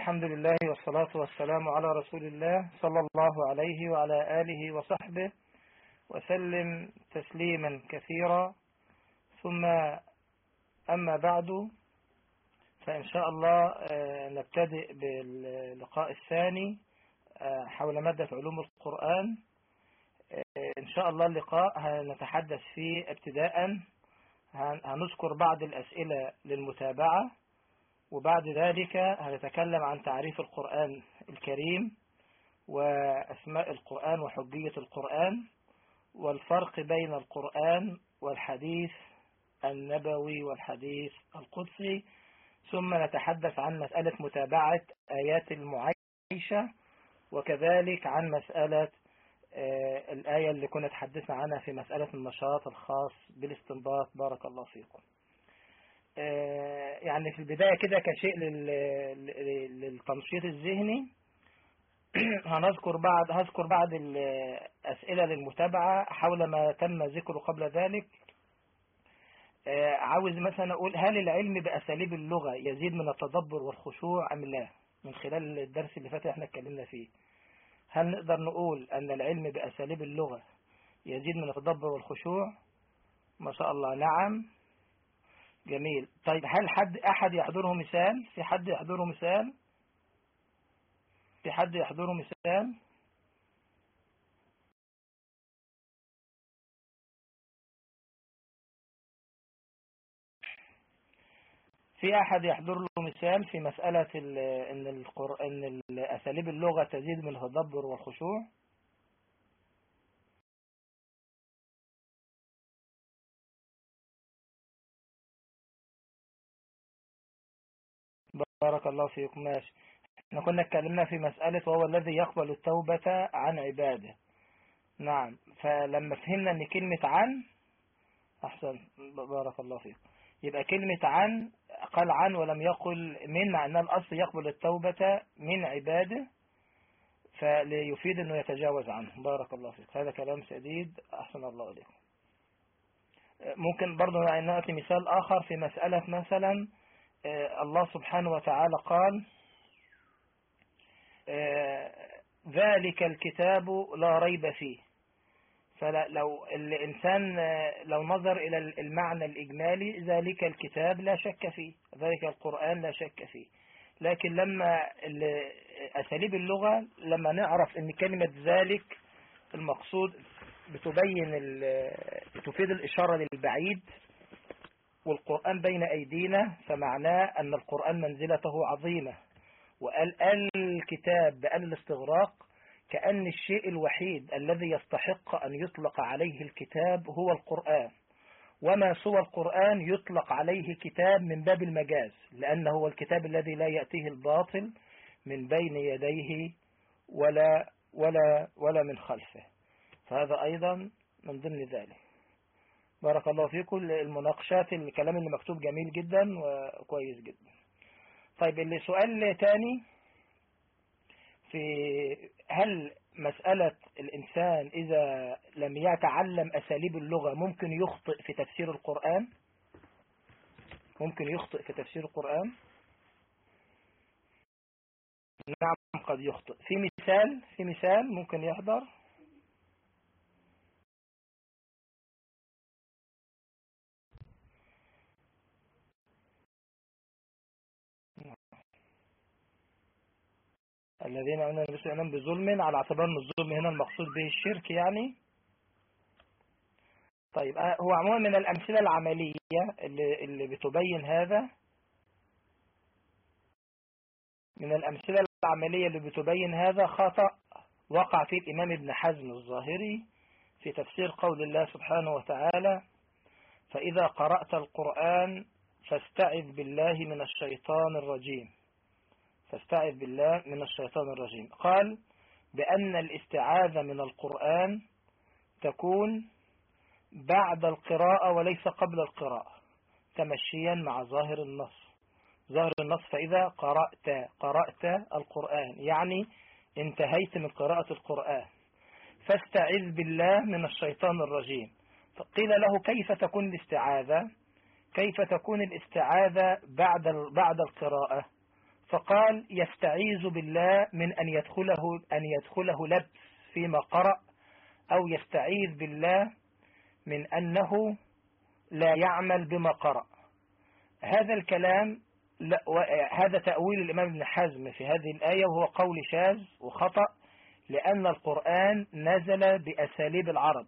الحمد لله والصلاة والسلام على رسول الله صلى الله عليه وعلى آله وصحبه وسلم تسليما كثيرا ثم أما بعد فإن شاء الله نبتدئ باللقاء الثاني حول مادة علوم القرآن إن شاء الله اللقاء هنتحدث فيه ابتداء هنذكر بعض الأسئلة للمتابعة وبعد ذلك هنتكلم عن تعريف القرآن الكريم وأسماء القرآن وحجية القرآن والفرق بين القرآن والحديث النبوي والحديث القدسي ثم نتحدث عن مسألة متابعة آيات المعيشة وكذلك عن مسألة آه الآية اللي كنا تحدثنا عنها في مسألة النشاط الخاص بالاستنباط بارك الله فيكم آه يعني في البداية كده كشيء للتنشيط الذهني هنذكر بعض هذكر بعض الأسئلة للمتابعة حول ما تم ذكره قبل ذلك آه عاوز مثلا أقول هل العلم بأساليب اللغة يزيد من التدبر والخشوع أم لا من خلال الدرس اللي فات احنا اتكلمنا فيه هل نقدر نقول أن العلم بأساليب اللغة يزيد من التدبر والخشوع ما شاء الله نعم جميل طيب هل حد أحد يحضره مثال في حد يحضره مثال في حد يحضره مثال في أحد يحضر له مثال في مسألة إن القرآن إن أساليب اللغة تزيد من التدبر والخشوع بارك الله فيكم ماشي احنا كنا اتكلمنا في مسألة وهو الذي يقبل التوبة عن عباده نعم فلما فهمنا ان كلمة عن احسن بارك الله فيكم يبقى كلمة عن قال عن ولم يقل من مع ان الاصل يقبل التوبة من عباده فليفيد انه يتجاوز عنه بارك الله فيك هذا كلام سديد احسن الله عليكم ممكن برضو نأتي مثال اخر في مسألة مثلا الله سبحانه وتعالى قال ذلك الكتاب لا ريب فيه فلو الإنسان لو نظر إلى المعنى الإجمالي ذلك الكتاب لا شك فيه ذلك القرآن لا شك فيه لكن لما أساليب اللغة لما نعرف أن كلمة ذلك المقصود بتبين بتفيد الإشارة للبعيد والقرآن بين أيدينا فمعناه أن القرآن منزلته عظيمة وقال الكتاب بأن الاستغراق كأن الشيء الوحيد الذي يستحق أن يطلق عليه الكتاب هو القرآن وما سوى القرآن يطلق عليه كتاب من باب المجاز لأنه هو الكتاب الذي لا يأتيه الباطل من بين يديه ولا ولا ولا من خلفه فهذا أيضا من ضمن ذلك بارك الله فيكم المناقشات الكلام اللي مكتوب جميل جدا وكويس جدا طيب اللي سؤال تاني في هل مسألة الإنسان إذا لم يتعلم أساليب اللغة ممكن يخطئ في تفسير القرآن ممكن يخطئ في تفسير القرآن نعم قد يخطئ في مثال في مثال ممكن يحضر الذين أمنوا بسؤالهم بظلم على اعتبار ان الظلم هنا المقصود به الشرك يعني طيب هو عموما من الأمثلة العملية اللي, اللي بتبين هذا من الأمثلة العملية اللي بتبين هذا خطأ وقع فيه الإمام ابن حزم الظاهري في تفسير قول الله سبحانه وتعالى فإذا قرأت القرآن فاستعذ بالله من الشيطان الرجيم فاستعذ بالله من الشيطان الرجيم قال بأن الاستعاذة من القرآن تكون بعد القراءة وليس قبل القراءة تمشيا مع ظاهر النص ظاهر النص فإذا قرأت قرأت القرآن يعني انتهيت من قراءة القرآن فاستعذ بالله من الشيطان الرجيم فقيل له كيف تكون الاستعاذة كيف تكون الاستعاذة بعد بعد القراءة فقال يستعيذ بالله من أن يدخله, أن يدخله لبس فيما قرأ أو يستعيذ بالله من أنه لا يعمل بما قرأ هذا الكلام لا هذا تأويل الإمام ابن حزم في هذه الآية وهو قول شاذ وخطأ لأن القرآن نزل بأساليب العرب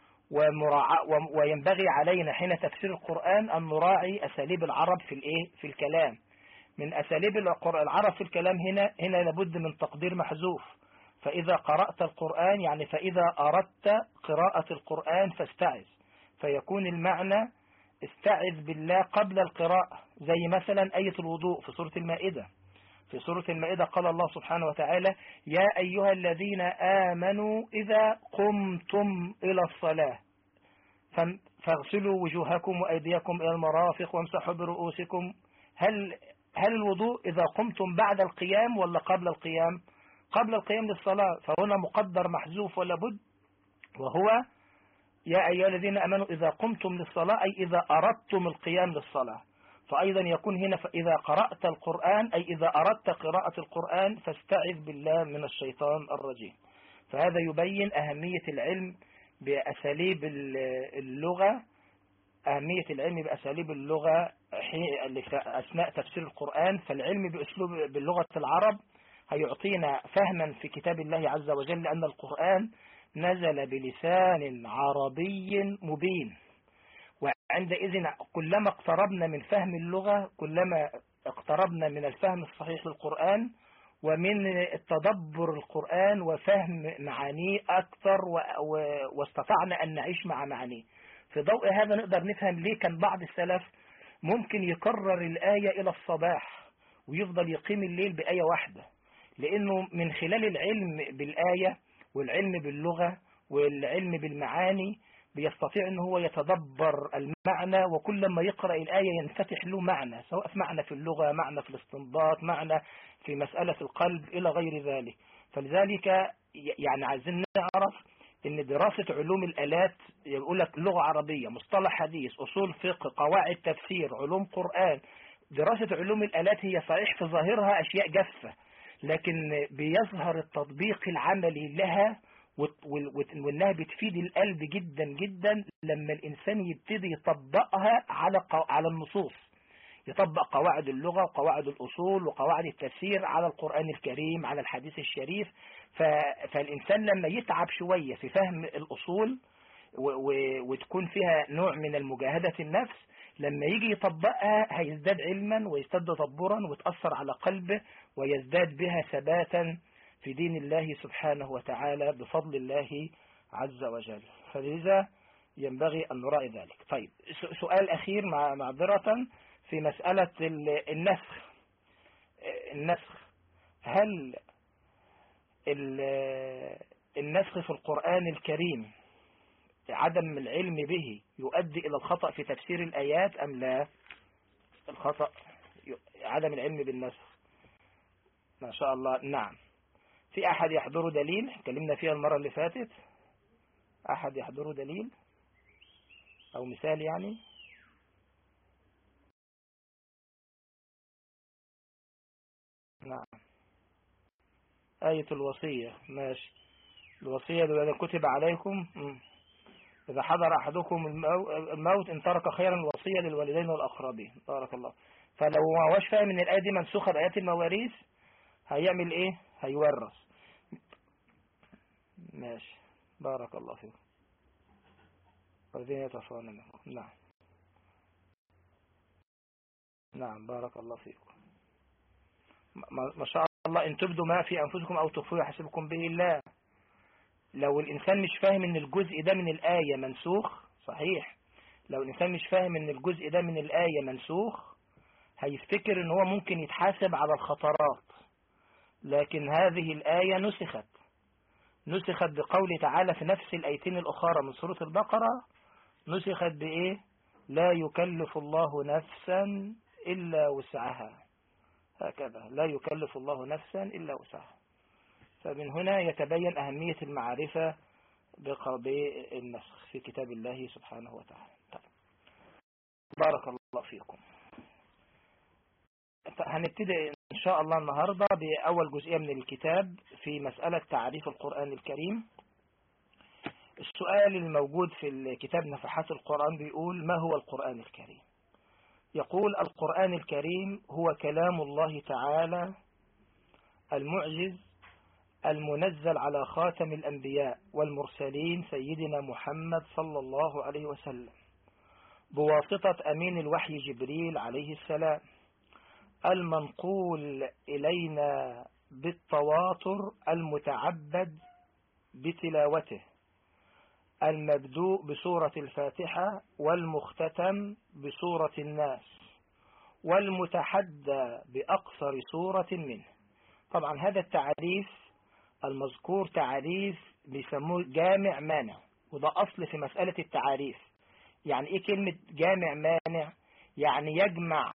وينبغي علينا حين تفسير القرآن أن نراعي أساليب العرب في الإيه في الكلام من أساليب العرب في الكلام هنا هنا لابد من تقدير محذوف فإذا قرأت القرآن يعني فإذا أردت قراءة القرآن فاستعذ فيكون المعنى استعذ بالله قبل القراءة زي مثلا آية الوضوء في سورة المائدة في سورة المائدة قال الله سبحانه وتعالى يا أيها الذين آمنوا إذا قمتم إلى الصلاة فاغسلوا وجوهكم وأيديكم إلى المرافق وامسحوا برؤوسكم هل هل الوضوء إذا قمتم بعد القيام ولا قبل القيام قبل القيام للصلاة فهنا مقدر محذوف ولا بد وهو يا أيها الذين أمنوا إذا قمتم للصلاة أي إذا أردتم القيام للصلاة فأيضا يكون هنا فإذا قرأت القرآن أي إذا أردت قراءة القرآن فاستعذ بالله من الشيطان الرجيم فهذا يبين أهمية العلم بأساليب اللغة أهمية العلم بأساليب اللغة أثناء تفسير القرآن فالعلم بأسلوب باللغة العرب هيعطينا فهما في كتاب الله عز وجل لأن القرآن نزل بلسان عربي مبين وعندئذ كلما اقتربنا من فهم اللغة كلما اقتربنا من الفهم الصحيح للقرآن ومن التدبر القرآن وفهم معانيه أكثر واستطعنا أن نعيش مع معانيه في ضوء هذا نقدر نفهم ليه كان بعض السلف ممكن يكرر الآية إلى الصباح ويفضل يقيم الليل بآية واحدة لأنه من خلال العلم بالآية والعلم باللغة والعلم بالمعاني بيستطيع ان هو يتدبر المعنى وكل ما يقرأ الآية ينفتح له معنى سواء في معنى في اللغة معنى في الاستنباط معنى في مسألة القلب إلى غير ذلك فلذلك يعني عايزين نعرف ان دراسة علوم الالات يقول لك لغة عربية مصطلح حديث اصول فقه قواعد تفسير علوم قرآن دراسة علوم الالات هي صحيح في ظاهرها اشياء جافة لكن بيظهر التطبيق العملي لها وانها بتفيد القلب جدا جدا لما الانسان يبتدي يطبقها على على النصوص يطبق قواعد اللغة وقواعد الأصول وقواعد التفسير على القرآن الكريم على الحديث الشريف فالإنسان لما يتعب شوية في فهم الأصول وتكون فيها نوع من المجاهدة النفس لما يجي يطبقها هيزداد علما ويزداد تدبرا وتأثر على قلبه ويزداد بها ثباتا في دين الله سبحانه وتعالى بفضل الله عز وجل فلذا ينبغي أن نراعي ذلك طيب سؤال أخير مع معذرة في مسألة النسخ النسخ هل النسخ في القرآن الكريم عدم العلم به يؤدي إلى الخطأ في تفسير الآيات أم لا الخطأ عدم العلم بالنسخ ما شاء الله نعم في أحد يحضر دليل اتكلمنا فيها المرة اللي فاتت أحد يحضر دليل أو مثال يعني نعم آية الوصية ماشي الوصية إذا كتب عليكم إذا حضر أحدكم الموت إن ترك خيرا الوصية للوالدين والأقربين بارك الله فلو ما هوش فاهم إن الآية دي منسوخة بآيات المواريث هيعمل إيه هيورث ماشي بارك الله فيكم والذين يتوفون منكم نعم نعم بارك الله فيكم ما شاء الله إن تبدوا ما في أنفسكم أو تخفوه يحسبكم به الله لو الإنسان مش فاهم إن الجزء ده من الآية منسوخ صحيح لو الإنسان مش فاهم إن الجزء ده من الآية منسوخ هيفتكر إن هو ممكن يتحاسب على الخطرات لكن هذه الآية نسخت نسخت بقوله تعالى في نفس الآيتين الأخرى من سورة البقرة نسخت بإيه لا يكلف الله نفسا إلا وسعها هكذا لا يكلف الله نفسا إلا وسعها فمن هنا يتبين أهمية المعرفة بالنسخ في كتاب الله سبحانه وتعالى طيب. بارك الله فيكم هنبتدي إن شاء الله النهاردة بأول جزئية من الكتاب في مسألة تعريف القرآن الكريم السؤال الموجود في الكتاب نفحات القرآن بيقول ما هو القرآن الكريم يقول القرآن الكريم هو كلام الله تعالى المعجز المنزل على خاتم الأنبياء والمرسلين سيدنا محمد صلى الله عليه وسلم بواسطة أمين الوحي جبريل عليه السلام المنقول إلينا بالتواتر المتعبد بتلاوته المبدوء بسورة الفاتحة والمختتم بسورة الناس والمتحدى بأقصر سورة منه طبعا هذا التعريف المذكور تعريف بيسموه جامع مانع وده أصل في مسألة التعاريف يعني إيه كلمة جامع مانع يعني يجمع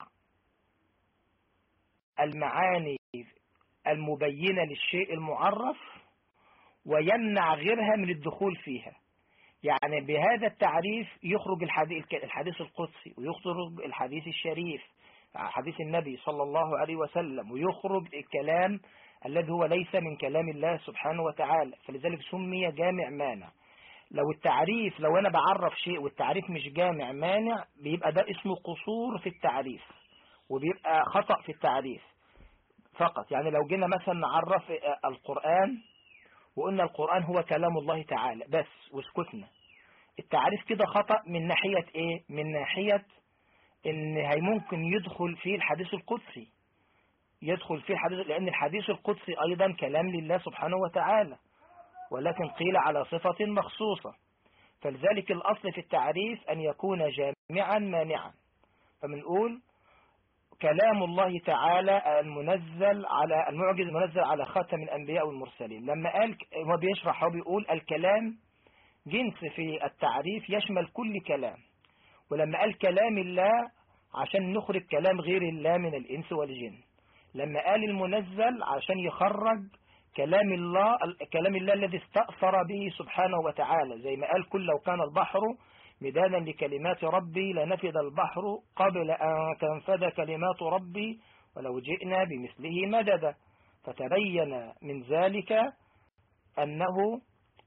المعاني المبينة للشيء المعرف ويمنع غيرها من الدخول فيها يعني بهذا التعريف يخرج الحديث القدسي ويخرج الحديث الشريف حديث النبي صلى الله عليه وسلم ويخرج الكلام الذي هو ليس من كلام الله سبحانه وتعالى فلذلك سمي جامع مانع لو التعريف لو أنا بعرف شيء والتعريف مش جامع مانع بيبقى ده اسمه قصور في التعريف وبيبقى خطأ في التعريف فقط يعني لو جينا مثلا نعرف القرآن وقلنا القرآن هو كلام الله تعالى بس وسكتنا التعريف كده خطأ من ناحية ايه من ناحية ان هي ممكن يدخل فيه الحديث القدسي يدخل فيه الحديث لان الحديث القدسي ايضا كلام لله سبحانه وتعالى ولكن قيل على صفة مخصوصة فلذلك الاصل في التعريف ان يكون جامعا مانعا فبنقول كلام الله تعالى المنزل على المعجز المنزل على خاتم الأنبياء والمرسلين لما قال هو بيشرح هو بيقول الكلام جنس في التعريف يشمل كل كلام ولما قال كلام الله عشان نخرج كلام غير الله من الإنس والجن لما قال المنزل عشان يخرج كلام الله كلام الله الذي استأثر به سبحانه وتعالى زي ما قال كل لو كان البحر مدادا لكلمات ربي لنفد البحر قبل أن تنفد كلمات ربي ولو جئنا بمثله مددا فتبين من ذلك أنه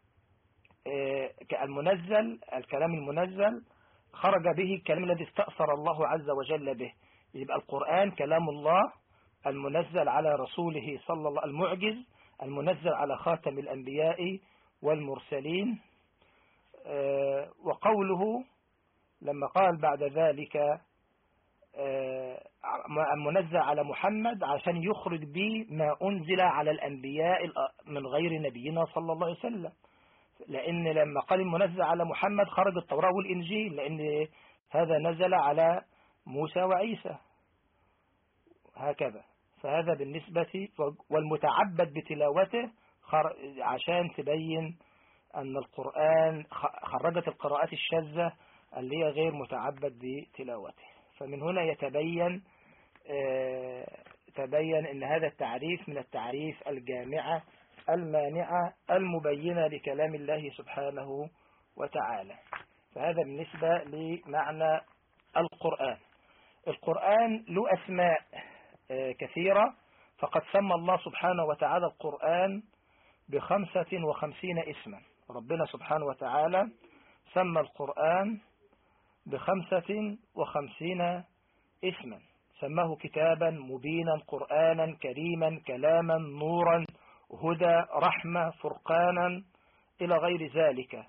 المنزل الكلام المنزل خرج به الكلام الذي استأثر الله عز وجل به يبقى القرآن كلام الله المنزل على رسوله صلى الله المعجز المنزل على خاتم الأنبياء والمرسلين وقوله لما قال بعد ذلك منزل على محمد عشان يخرج به ما أنزل على الأنبياء من غير نبينا صلى الله عليه وسلم لأن لما قال المنزل على محمد خرج التوراة والإنجيل لأن هذا نزل على موسى وعيسى هكذا فهذا بالنسبة والمتعبد بتلاوته عشان تبين أن القرآن خرجت القراءات الشاذة اللي هي غير متعبد بتلاوته فمن هنا يتبين تبين أن هذا التعريف من التعريف الجامعة المانعة المبينة لكلام الله سبحانه وتعالى فهذا بالنسبة لمعنى القرآن القرآن له أسماء كثيرة فقد سمى الله سبحانه وتعالى القرآن بخمسة وخمسين اسما ربنا سبحانه وتعالى سمى القرآن بخمسة وخمسين اسما سماه كتابا مبينا قرآنا كريما كلاما نورا هدى رحمة فرقانا إلى غير ذلك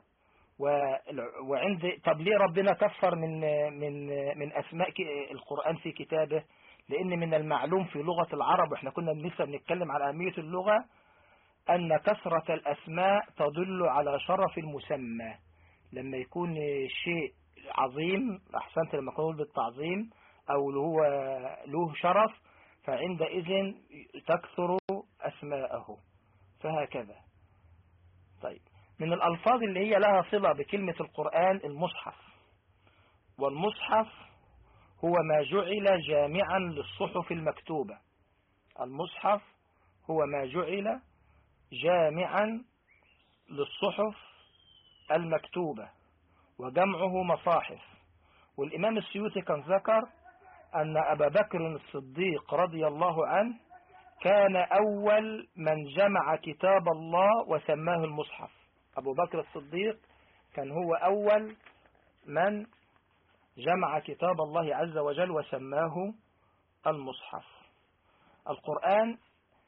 وعند طب ليه ربنا كفر من من من أسماء القرآن في كتابه لأن من المعلوم في لغة العرب وإحنا كنا لسه بنتكلم على أهمية اللغة أن كثرة الأسماء تدل على شرف المسمى لما يكون شيء عظيم أحسنت لما يكون بالتعظيم أو هو له شرف فعندئذ تكثر أسماءه فهكذا طيب من الألفاظ اللي هي لها صلة بكلمة القرآن المصحف والمصحف هو ما جعل جامعا للصحف المكتوبة المصحف هو ما جعل جامعا للصحف المكتوبة وجمعه مصاحف والإمام السيوطي كان ذكر أن أبا بكر الصديق رضي الله عنه كان أول من جمع كتاب الله وسماه المصحف أبو بكر الصديق كان هو أول من جمع كتاب الله عز وجل وسماه المصحف القرآن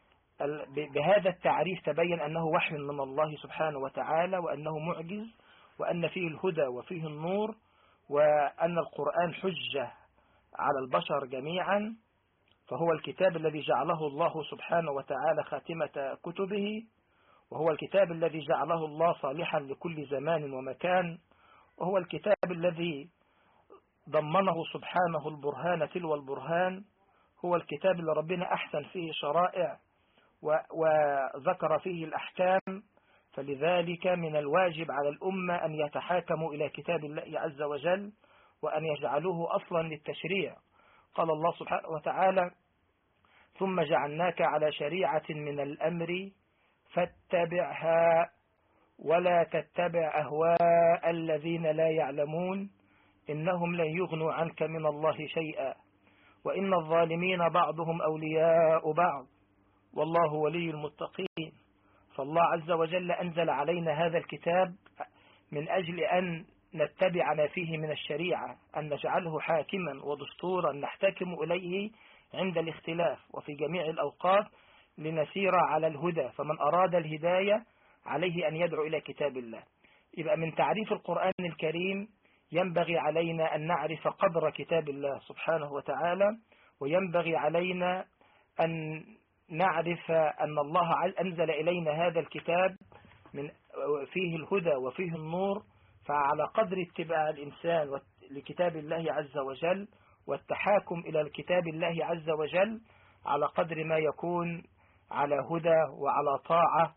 بهذا التعريف تبين أنه وحي من الله سبحانه وتعالى وأنه معجز وأن فيه الهدى وفيه النور وأن القرآن حجة على البشر جميعا فهو الكتاب الذي جعله الله سبحانه وتعالى خاتمة كتبه وهو الكتاب الذي جعله الله صالحا لكل زمان ومكان وهو الكتاب الذي ضمنه سبحانه البرهان تلو البرهان هو الكتاب اللي ربنا أحسن فيه شرائع وذكر فيه الأحكام فلذلك من الواجب على الأمة أن يتحاكموا إلى كتاب الله عز وجل وأن يجعلوه أصلا للتشريع قال الله سبحانه وتعالى ثم جعلناك على شريعة من الأمر فاتبعها ولا تتبع أهواء الذين لا يعلمون إنهم لن يغنوا عنك من الله شيئا وإن الظالمين بعضهم أولياء بعض والله ولي المتقين فالله عز وجل أنزل علينا هذا الكتاب من أجل أن نتبع ما فيه من الشريعة أن نجعله حاكما ودستورا نحتكم إليه عند الاختلاف وفي جميع الأوقات لنسير على الهدى فمن أراد الهداية عليه أن يدعو إلى كتاب الله يبقى من تعريف القرآن الكريم ينبغي علينا أن نعرف قدر كتاب الله سبحانه وتعالى وينبغي علينا أن نعرف أن الله أنزل إلينا هذا الكتاب من فيه الهدى وفيه النور فعلى قدر اتباع الإنسان لكتاب الله عز وجل والتحاكم إلى الكتاب الله عز وجل على قدر ما يكون على هدى وعلى طاعة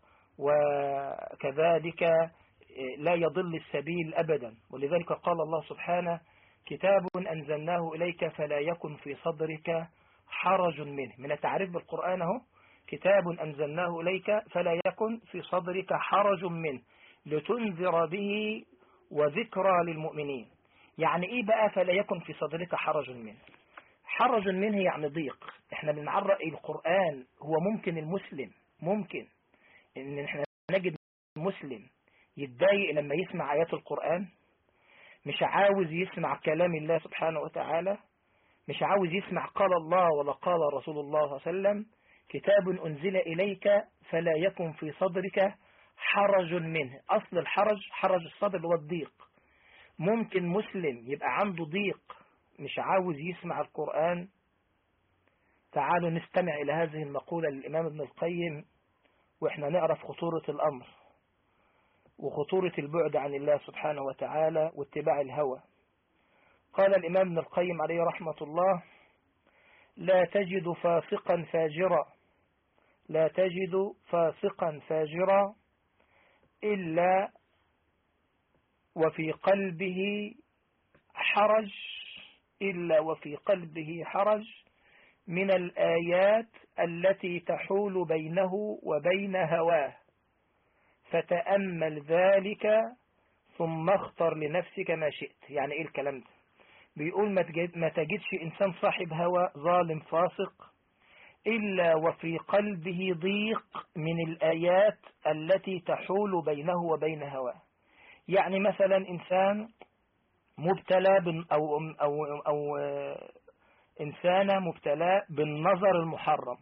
وكذلك لا يضل السبيل أبدا ولذلك قال الله سبحانه كتاب أنزلناه إليك فلا يكن في صدرك حرج منه من التعريف بالقرآن هو كتاب أنزلناه إليك فلا يكن في صدرك حرج منه لتنذر به وذكرى للمؤمنين يعني إيه بقى فلا يكن في صدرك حرج منه حرج منه يعني ضيق احنا بنعرق القرآن هو ممكن المسلم ممكن ان احنا نجد مسلم يتضايق لما يسمع آيات القرآن مش عاوز يسمع كلام الله سبحانه وتعالى مش عاوز يسمع قال الله ولا قال رسول الله صلى الله عليه وسلم كتاب أنزل إليك فلا يكن في صدرك حرج منه أصل الحرج حرج الصدر هو الضيق ممكن مسلم يبقى عنده ضيق مش عاوز يسمع القرآن تعالوا نستمع إلى هذه المقولة للإمام ابن القيم وإحنا نعرف خطورة الأمر وخطورة البعد عن الله سبحانه وتعالى واتباع الهوى قال الإمام ابن القيم عليه رحمة الله لا تجد فاسقا فاجرا لا تجد فاسقا فاجرا إلا وفي قلبه حرج إلا وفي قلبه حرج من الآيات التي تحول بينه وبين هواه فتأمل ذلك ثم اختر لنفسك ما شئت يعني ايه الكلام ده بيقول ما, تجد ما تجدش انسان صاحب هوى ظالم فاسق إلا وفي قلبه ضيق من الآيات التي تحول بينه وبين هواه يعني مثلا إنسان مبتلى أو, أو, أو إنسانة مبتلى بالنظر المحرم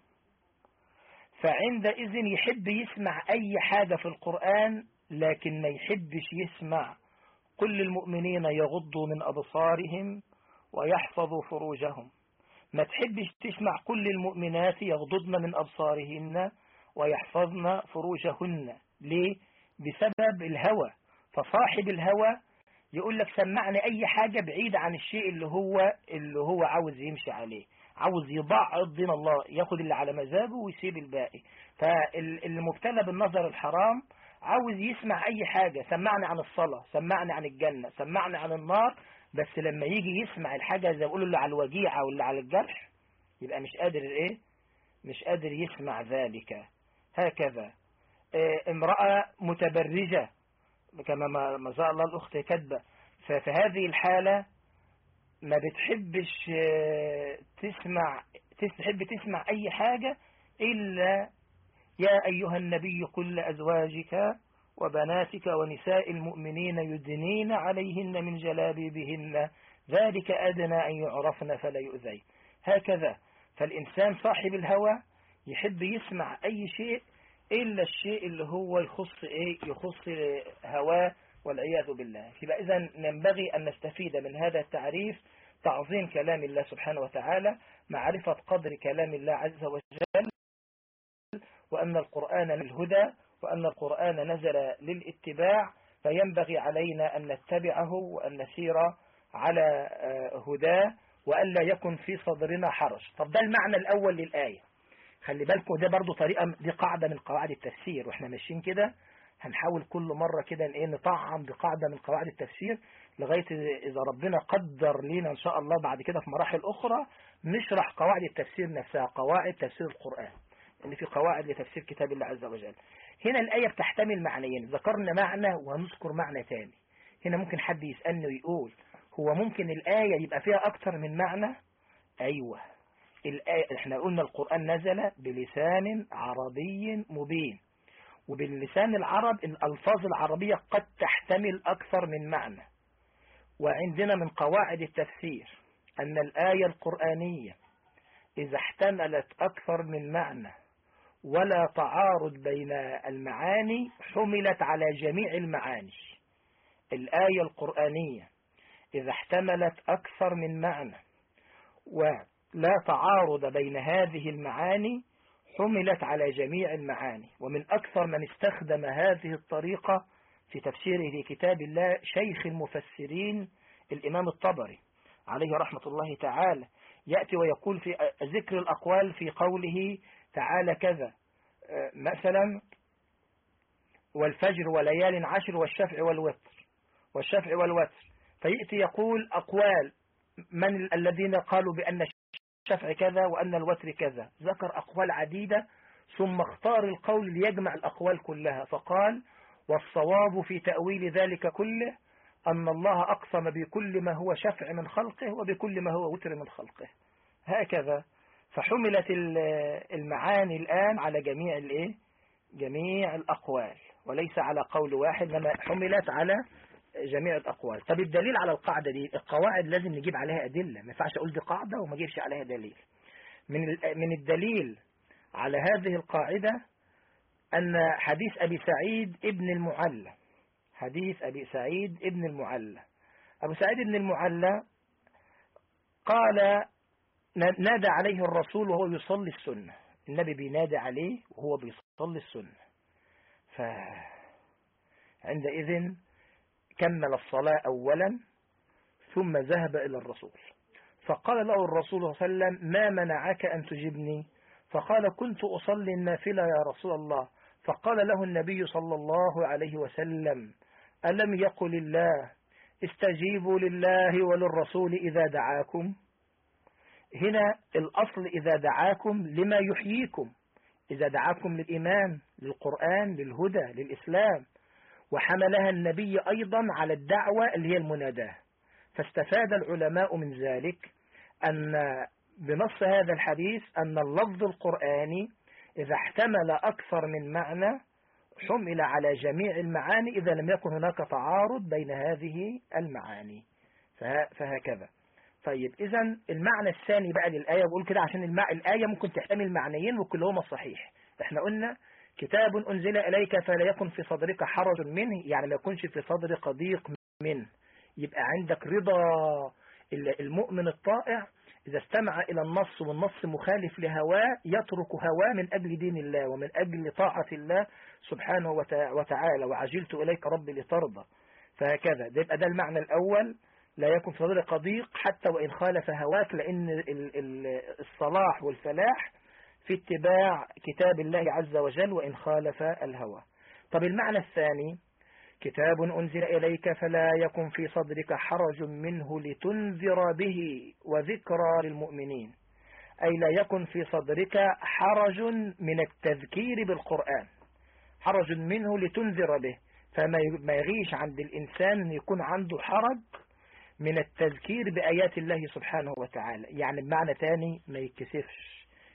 فعندئذ يحب يسمع أي حاجة في القرآن لكن ما يحبش يسمع كل المؤمنين يغضوا من أبصارهم ويحفظوا فروجهم ما تحبش تسمع كل المؤمنات يغضضن من أبصارهن ويحفظن فروجهن ليه؟ بسبب الهوى فصاحب الهوى يقول لك سمعني أي حاجة بعيدة عن الشيء اللي هو اللي هو عاوز يمشي عليه عاوز يضعض دين الله ياخد اللي على مزاجه ويسيب الباقي فالمبتلى بالنظر الحرام عاوز يسمع أي حاجة سمعني عن الصلاة سمعني عن الجنة سمعني عن النار بس لما يجي يسمع الحاجة زي بيقولوا اللي على الوجيعة واللي على الجرح يبقى مش قادر ايه مش قادر يسمع ذلك هكذا اه امرأة متبرجة كما ما شاء الله الأخت كاتبة ففي هذه الحالة ما بتحبش اه تسمع تحب تسمع أي حاجة إلا يا أيها النبي قل لأزواجك وبناتك ونساء المؤمنين يدنين عليهن من جلابيبهن ذلك أدنى أن يعرفن فلا يؤذين هكذا فالإنسان صاحب الهوى يحب يسمع أي شيء إلا الشيء اللي هو يخص إيه يخص هواه والعياذ بالله فإذا إذا ينبغي أن نستفيد من هذا التعريف تعظيم كلام الله سبحانه وتعالى معرفة قدر كلام الله عز وجل وأن القرآن للهدى وأن القرآن نزل للاتباع فينبغي علينا أن نتبعه وأن نسير على هداه وأن لا يكن في صدرنا حرج طب ده المعنى الأول للآية خلي بالكم ده برضو طريقة دي قاعدة من قواعد التفسير واحنا ماشيين كده هنحاول كل مرة كده ايه نطعم بقاعدة من قواعد التفسير لغاية إذا ربنا قدر لنا إن شاء الله بعد كده في مراحل أخرى نشرح قواعد التفسير نفسها قواعد تفسير القرآن اللي في قواعد لتفسير كتاب الله عز وجل هنا الآية بتحتمل معنيين ذكرنا معنى وهنذكر معنى تاني هنا ممكن حد يسألني ويقول هو ممكن الآية يبقى فيها أكتر من معنى أيوة الآية احنا قلنا القرآن نزل بلسان عربي مبين وباللسان العرب الألفاظ العربية قد تحتمل أكثر من معنى وعندنا من قواعد التفسير أن الآية القرآنية إذا احتملت أكثر من معنى ولا تعارض بين المعاني حملت على جميع المعاني الآية القرآنية إذا احتملت أكثر من معنى ولا تعارض بين هذه المعاني حملت على جميع المعاني ومن أكثر من استخدم هذه الطريقة في تفسيره لكتاب الله شيخ المفسرين الإمام الطبري عليه رحمة الله تعالى يأتي ويقول في ذكر الأقوال في قوله تعالى كذا مثلا والفجر وليال عشر والشفع والوتر والشفع والوتر فيأتي يقول أقوال من الذين قالوا بأن الشفع كذا وأن الوتر كذا ذكر أقوال عديدة ثم اختار القول ليجمع الأقوال كلها فقال والصواب في تأويل ذلك كله أن الله أقسم بكل ما هو شفع من خلقه وبكل ما هو وتر من خلقه هكذا فحملت المعاني الآن على جميع الايه جميع الأقوال وليس على قول واحد لما حملت على جميع الأقوال طب الدليل على القاعدة دي القواعد لازم نجيب عليها أدلة ما ينفعش أقول دي قاعدة وما أجيبش عليها دليل من من الدليل على هذه القاعدة أن حديث أبي سعيد ابن المعلى حديث أبي سعيد ابن المعلى أبو سعيد ابن المعلى قال نادى عليه الرسول وهو يصلي السنة النبي بينادى عليه وهو بيصلي السنة فعندئذ كمل الصلاة أولا ثم ذهب إلى الرسول فقال له الرسول صلى الله عليه وسلم ما منعك أن تجبني فقال كنت أصلي النافلة يا رسول الله فقال له النبي صلى الله عليه وسلم ألم يقل الله استجيبوا لله وللرسول إذا دعاكم هنا الأصل إذا دعاكم لما يحييكم إذا دعاكم للإيمان للقرآن للهدى للإسلام وحملها النبي أيضا على الدعوة اللي هي المناداة فاستفاد العلماء من ذلك أن بنص هذا الحديث أن اللفظ القرآني إذا احتمل أكثر من معنى حمل على جميع المعاني إذا لم يكن هناك تعارض بين هذه المعاني فهكذا طيب إذا المعنى الثاني بقى للآية بقول كده عشان المع... الآية ممكن تحتمل معنيين وكلهما صحيح احنا قلنا كتاب أنزل إليك فلا يكن في صدرك حرج منه يعني ما يكونش في صدرك ضيق منه يبقى عندك رضا المؤمن الطائع إذا استمع إلى النص والنص مخالف لهواه يترك هواه من أجل دين الله ومن أجل طاعة الله سبحانه وتعالى وعجلت إليك ربي لترضى فهكذا ده يبقى ده المعنى الأول لا يكن في صدرك ضيق حتى وإن خالف هواك لأن الصلاح والفلاح في اتباع كتاب الله عز وجل وإن خالف الهوى طب المعنى الثاني كتاب أنزل إليك فلا يكن في صدرك حرج منه لتنذر به وذكرى للمؤمنين أي لا يكن في صدرك حرج من التذكير بالقرآن حرج منه لتنذر به فما يغيش عند الإنسان أن يكون عنده حرج من التذكير بآيات الله سبحانه وتعالى يعني بمعنى تاني ما يتكسفش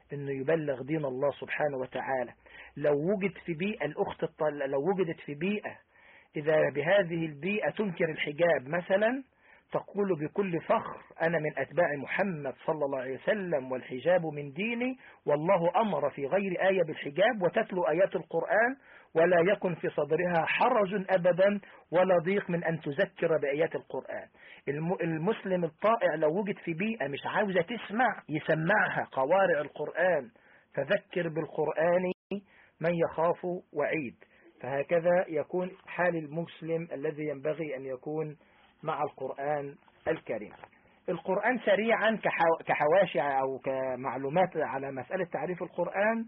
انه يبلغ دين الله سبحانه وتعالى لو وجد في بيئة الأخت الطل... لو وجدت في بيئة إذا بهذه البيئة تنكر الحجاب مثلا تقول بكل فخر أنا من أتباع محمد صلى الله عليه وسلم والحجاب من ديني والله أمر في غير آية بالحجاب وتتلو آيات القرآن ولا يكن في صدرها حرج أبدا ولا ضيق من أن تذكر بآيات القرآن المسلم الطائع لو وجد في بيئة مش عاوزة تسمع يسمعها قوارع القرآن فذكر بالقرآن من يخاف وعيد فهكذا يكون حال المسلم الذي ينبغي أن يكون مع القرآن الكريم القرآن سريعا كحواشي أو كمعلومات على مسألة تعريف القرآن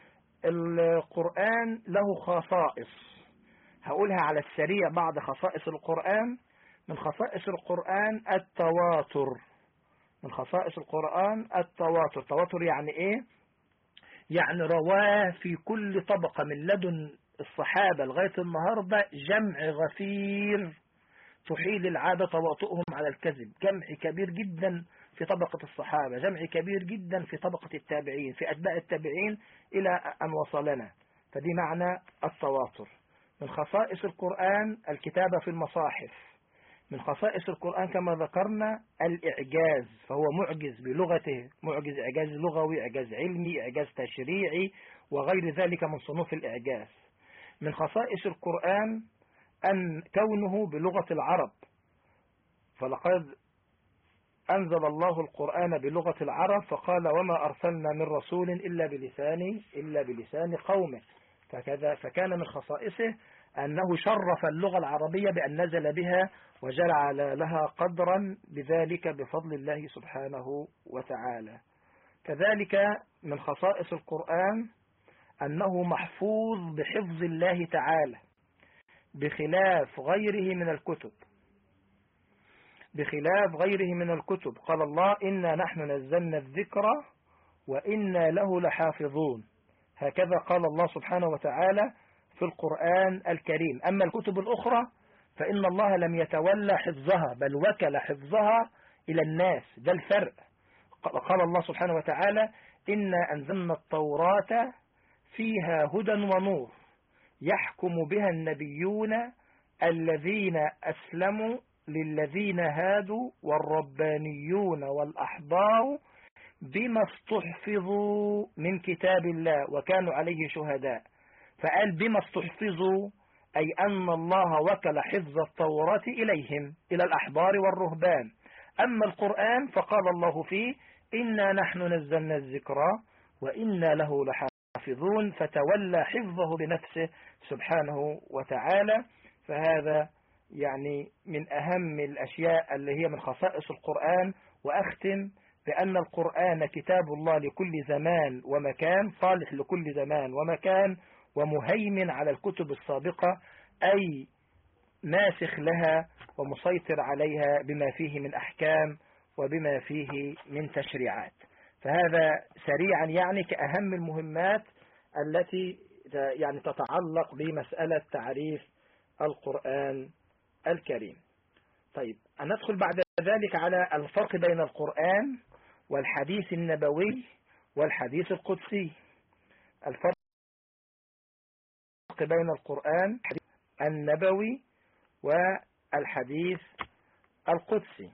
القرآن له خصائص هقولها على السريع بعض خصائص القرآن من خصائص القرآن التواتر من خصائص القرآن التواتر تواتر يعني ايه يعني رواه في كل طبقة من لدن الصحابة لغاية النهاردة جمع غفير تحيل العادة تواطؤهم على الكذب جمع كبير جدا في طبقة الصحابة جمع كبير جدا في طبقة التابعين في أتباع التابعين إلى أن وصلنا فدي معنى التواتر من خصائص القرآن الكتابة في المصاحف من خصائص القرآن كما ذكرنا الإعجاز فهو معجز بلغته معجز إعجاز لغوي إعجاز علمي إعجاز تشريعي وغير ذلك من صنوف الإعجاز من خصائص القرآن أن كونه بلغة العرب فلقد أنزل الله القرآن بلغة العرب فقال وما أرسلنا من رسول إلا بلسان إلا بلسان قومه فكذا فكان من خصائصه أنه شرف اللغة العربية بأن نزل بها وجعل لها قدرا بذلك بفضل الله سبحانه وتعالى كذلك من خصائص القرآن أنه محفوظ بحفظ الله تعالى بخلاف غيره من الكتب بخلاف غيره من الكتب قال الله إنا نحن نزلنا الذكر وإنا له لحافظون هكذا قال الله سبحانه وتعالى في القرآن الكريم أما الكتب الأخرى فإن الله لم يتولى حفظها بل وكل حفظها إلى الناس ده الفرق قال الله سبحانه وتعالى إنا أنزلنا التوراة فيها هدى ونور يحكم بها النبيون الذين أسلموا للذين هادوا والربانيون والأحبار بما استحفظوا من كتاب الله وكانوا عليه شهداء فقال بما استحفظوا أي أن الله وكل حفظ التوراة إليهم إلى الأحبار والرهبان أما القرآن فقال الله فيه إنا نحن نزلنا الذكرى وإنا له لحافظون فتولى حفظه بنفسه سبحانه وتعالى فهذا يعني من أهم الأشياء اللي هي من خصائص القرآن وأختم بأن القرآن كتاب الله لكل زمان ومكان صالح لكل زمان ومكان ومهيمن على الكتب السابقة أي ناسخ لها ومسيطر عليها بما فيه من أحكام وبما فيه من تشريعات فهذا سريعا يعني كأهم المهمات التي يعني تتعلق بمسألة تعريف القرآن الكريم طيب ندخل بعد ذلك على الفرق بين القرآن والحديث النبوي والحديث القدسي الفرق بين القرآن النبوي والحديث القدسي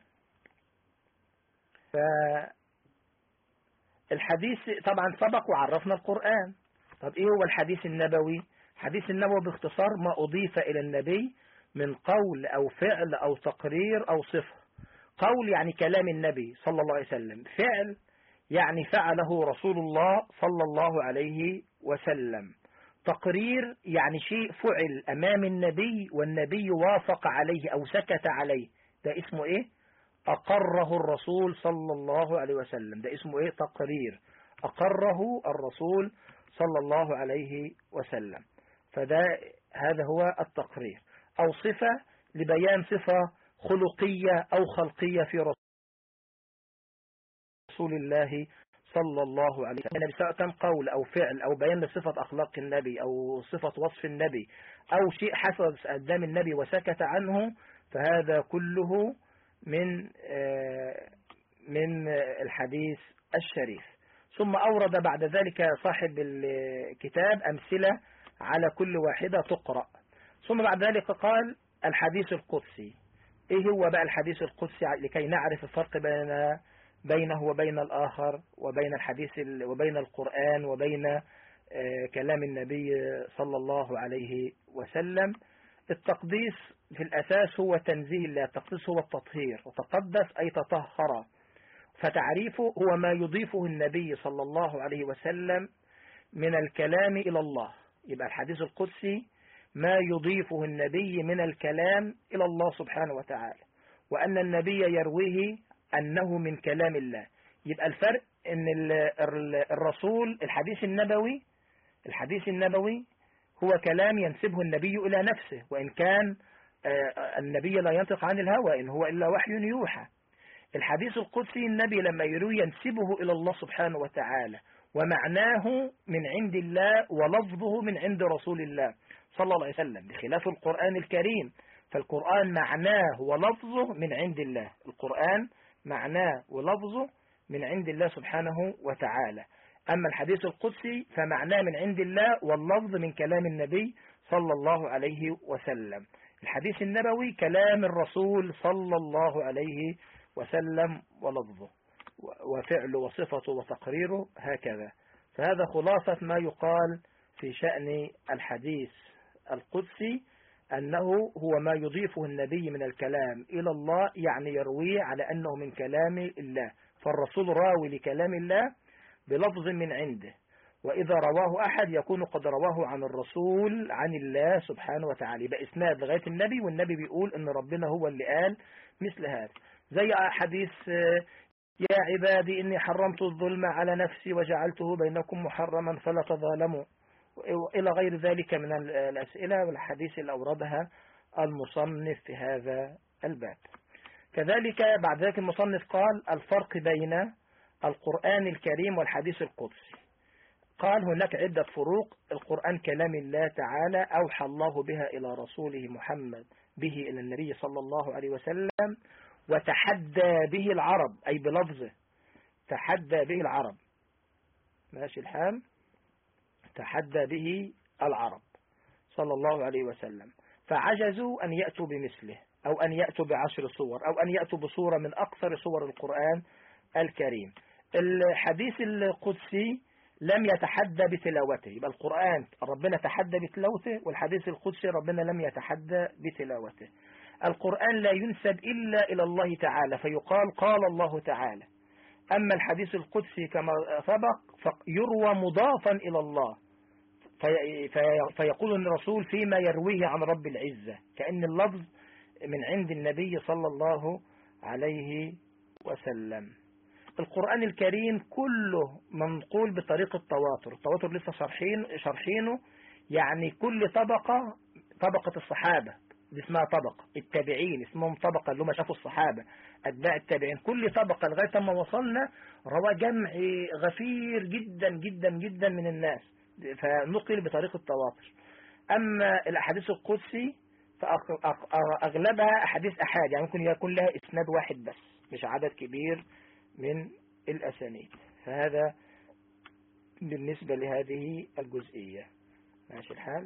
فالحديث طبعا سبق وعرفنا القرآن طب ايه هو الحديث النبوي الحديث النبوي باختصار ما أضيف إلى النبي من قول أو فعل أو تقرير أو صفة قول يعني كلام النبي صلى الله عليه وسلم فعل يعني فعله رسول الله صلى الله عليه وسلم تقرير يعني شيء فعل أمام النبي والنبي وافق عليه أو سكت عليه ده اسمه إيه أقره الرسول صلى الله عليه وسلم ده اسمه إيه تقرير أقره الرسول صلى الله عليه وسلم فده هذا هو التقرير أو صفة لبيان صفة خلقية أو خلقية في رسول الله صلى الله عليه وسلم النبي سواء كان قول أو فعل أو بيان صفة أخلاق النبي أو صفة وصف النبي أو شيء حصل قدام النبي وسكت عنه فهذا كله من من الحديث الشريف ثم أورد بعد ذلك صاحب الكتاب أمثلة على كل واحدة تقرأ ثم بعد ذلك قال الحديث القدسي ايه هو بقى الحديث القدسي لكي نعرف الفرق بين بينه وبين الآخر وبين الحديث وبين القرآن وبين آه، كلام النبي صلى الله عليه وسلم التقديس في الأساس هو تنزيه الله التقديس هو التطهير وتقدس أي تطهر فتعريفه هو ما يضيفه النبي صلى الله عليه وسلم من الكلام إلى الله يبقى الحديث القدسي ما يضيفه النبي من الكلام إلى الله سبحانه وتعالى وأن النبي يرويه أنه من كلام الله يبقى الفرق أن الرسول الحديث النبوي الحديث النبوي هو كلام ينسبه النبي إلى نفسه وإن كان آه، النبي لا ينطق عن الهوى إن هو إلا وحي يوحى الحديث القدسي النبي لما يروي ينسبه إلى الله سبحانه وتعالى ومعناه من عند الله ولفظه من عند رسول الله صلى الله عليه وسلم بخلاف القرآن الكريم فالقرآن معناه ولفظه من عند الله القرآن معناه ولفظه من عند الله سبحانه وتعالى أما الحديث القدسي فمعناه من عند الله واللفظ من كلام النبي صلى الله عليه وسلم الحديث النبوي كلام الرسول صلى الله عليه وسلم ولفظه وفعله وصفته وتقريره هكذا فهذا خلاصة ما يقال في شأن الحديث القدسي أنه هو ما يضيفه النبي من الكلام إلى الله يعني يرويه على أنه من كلام الله فالرسول راوي لكلام الله بلفظ من عنده وإذا رواه أحد يكون قد رواه عن الرسول عن الله سبحانه وتعالى يبقى إسناد لغاية النبي والنبي بيقول إن ربنا هو اللي قال مثل هذا زي حديث يا عبادي إني حرمت الظلم على نفسي وجعلته بينكم محرما فلا تظالموا إلى غير ذلك من الأسئلة والحديث اللي أوردها المصنف في هذا الباب كذلك بعد ذلك المصنف قال الفرق بين القرآن الكريم والحديث القدسي قال هناك عدة فروق القرآن كلام الله تعالى أوحى الله بها إلى رسوله محمد به إلى النبي صلى الله عليه وسلم وتحدى به العرب أي بلفظه تحدى به العرب ماشي الحال تحدى به العرب صلى الله عليه وسلم فعجزوا أن يأتوا بمثله أو أن يأتوا بعشر صور أو أن يأتوا بصورة من أكثر صور القرآن الكريم الحديث القدسي لم يتحدى بتلاوته يبقى القرآن ربنا تحدى بتلاوته والحديث القدسي ربنا لم يتحدى بتلاوته القرآن لا ينسب إلا إلى الله تعالى فيقال قال الله تعالى أما الحديث القدسي كما سبق فيروى مضافا إلى الله في فيقول الرسول فيما يرويه عن رب العزة كأن اللفظ من عند النبي صلى الله عليه وسلم القرآن الكريم كله منقول بطريقة التواتر التواتر لسه شرحين شرحينه يعني كل طبقة طبقة الصحابة دي اسمها طبقة التابعين اسمهم طبقة اللي هم شافوا الصحابة أتباع التابعين كل طبقة لغاية ما وصلنا روى جمع غفير جدا جدا جدا من الناس فنقل بطريقة التواتر أما الأحاديث القدسي فأغلبها أحاديث أحاد يعني ممكن يكون لها إسناد واحد بس مش عدد كبير من الأسانيد فهذا بالنسبة لهذه الجزئية ماشي الحال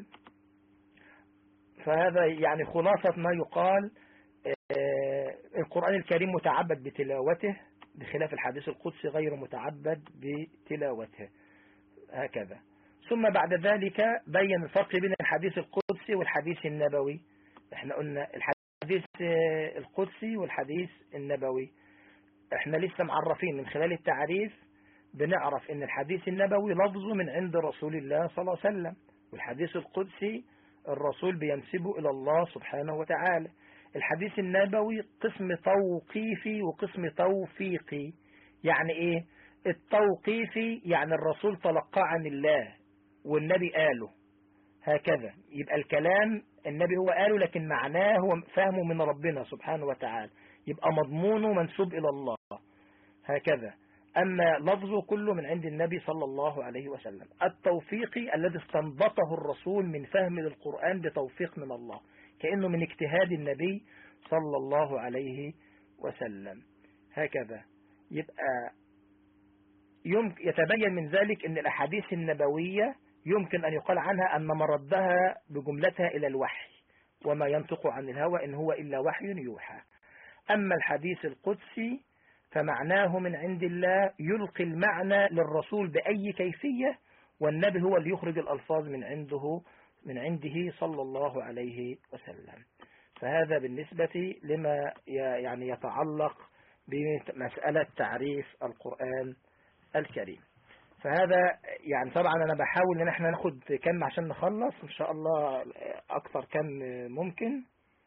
فهذا يعني خلاصة ما يقال آه، القرآن الكريم متعبد بتلاوته بخلاف الحديث القدسي غير متعبد بتلاوته هكذا ثم بعد ذلك بين الفرق بين الحديث القدسي والحديث النبوي احنا قلنا الحديث آه، القدسي والحديث النبوي احنا لسه معرفين من خلال التعريف بنعرف ان الحديث النبوي لفظه من عند رسول الله صلى الله عليه وسلم والحديث القدسي الرسول بينسبه إلى الله سبحانه وتعالى الحديث النبوي قسم توقيفي وقسم توفيقي يعني ايه التوقيفي يعني الرسول تلقى عن الله والنبي قاله هكذا يبقى الكلام النبي هو قاله لكن معناه هو فهمه من ربنا سبحانه وتعالى يبقى مضمونه منسوب إلى الله هكذا أما لفظه كله من عند النبي صلى الله عليه وسلم التوفيقي الذي استنبطه الرسول من فهم للقرآن بتوفيق من الله كأنه من اجتهاد النبي صلى الله عليه وسلم هكذا يبقى يمكن يتبين من ذلك أن الأحاديث النبوية يمكن أن يقال عنها أن مردها بجملتها إلى الوحي وما ينطق عن الهوى إن هو إلا وحي يوحى أما الحديث القدسي فمعناه من عند الله يلقي المعنى للرسول بأي كيفية والنبي هو اللي يخرج الألفاظ من عنده من عنده صلى الله عليه وسلم فهذا بالنسبة لما يعني يتعلق بمسألة تعريف القرآن الكريم فهذا يعني طبعا انا بحاول ان احنا ناخد كم عشان نخلص ان شاء الله اكثر كم ممكن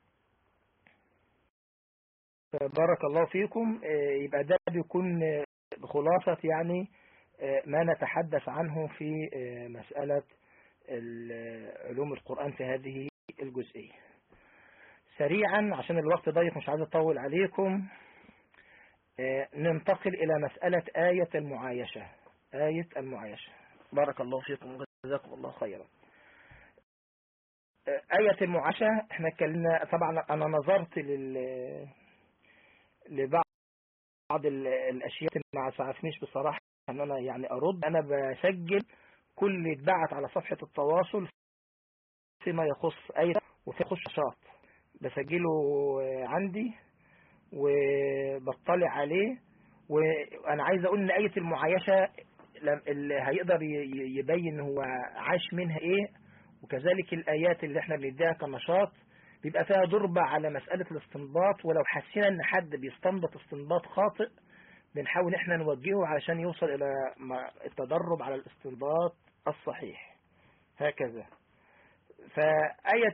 بارك الله فيكم يبقى ده بيكون بخلاصة يعني ما نتحدث عنه في مسألة علوم القرآن في هذه الجزئية سريعا عشان الوقت ضيق مش عايز اطول عليكم ننتقل إلى مسألة آية المعايشة آية المعايشة بارك الله فيكم وجزاكم الله خيرا آية المعايشة احنا اتكلمنا طبعا انا نظرت لل لبعض الاشياء ما سعفنيش بصراحة ان انا يعني ارد انا بسجل كل اتبعت على صفحة التواصل فيما يخص آية وفي يخص شاط بسجله عندي وبطلع عليه وانا عايز اقول ان آية المعايشة اللي هيقدر يبين هو عاش منها ايه وكذلك الايات اللي احنا بنديها كنشاط بيبقى فيها ضربة على مسألة الاستنباط ولو حسينا ان حد بيستنبط استنباط خاطئ بنحاول احنا نوجهه علشان يوصل الى التدرب على الاستنباط الصحيح هكذا فآية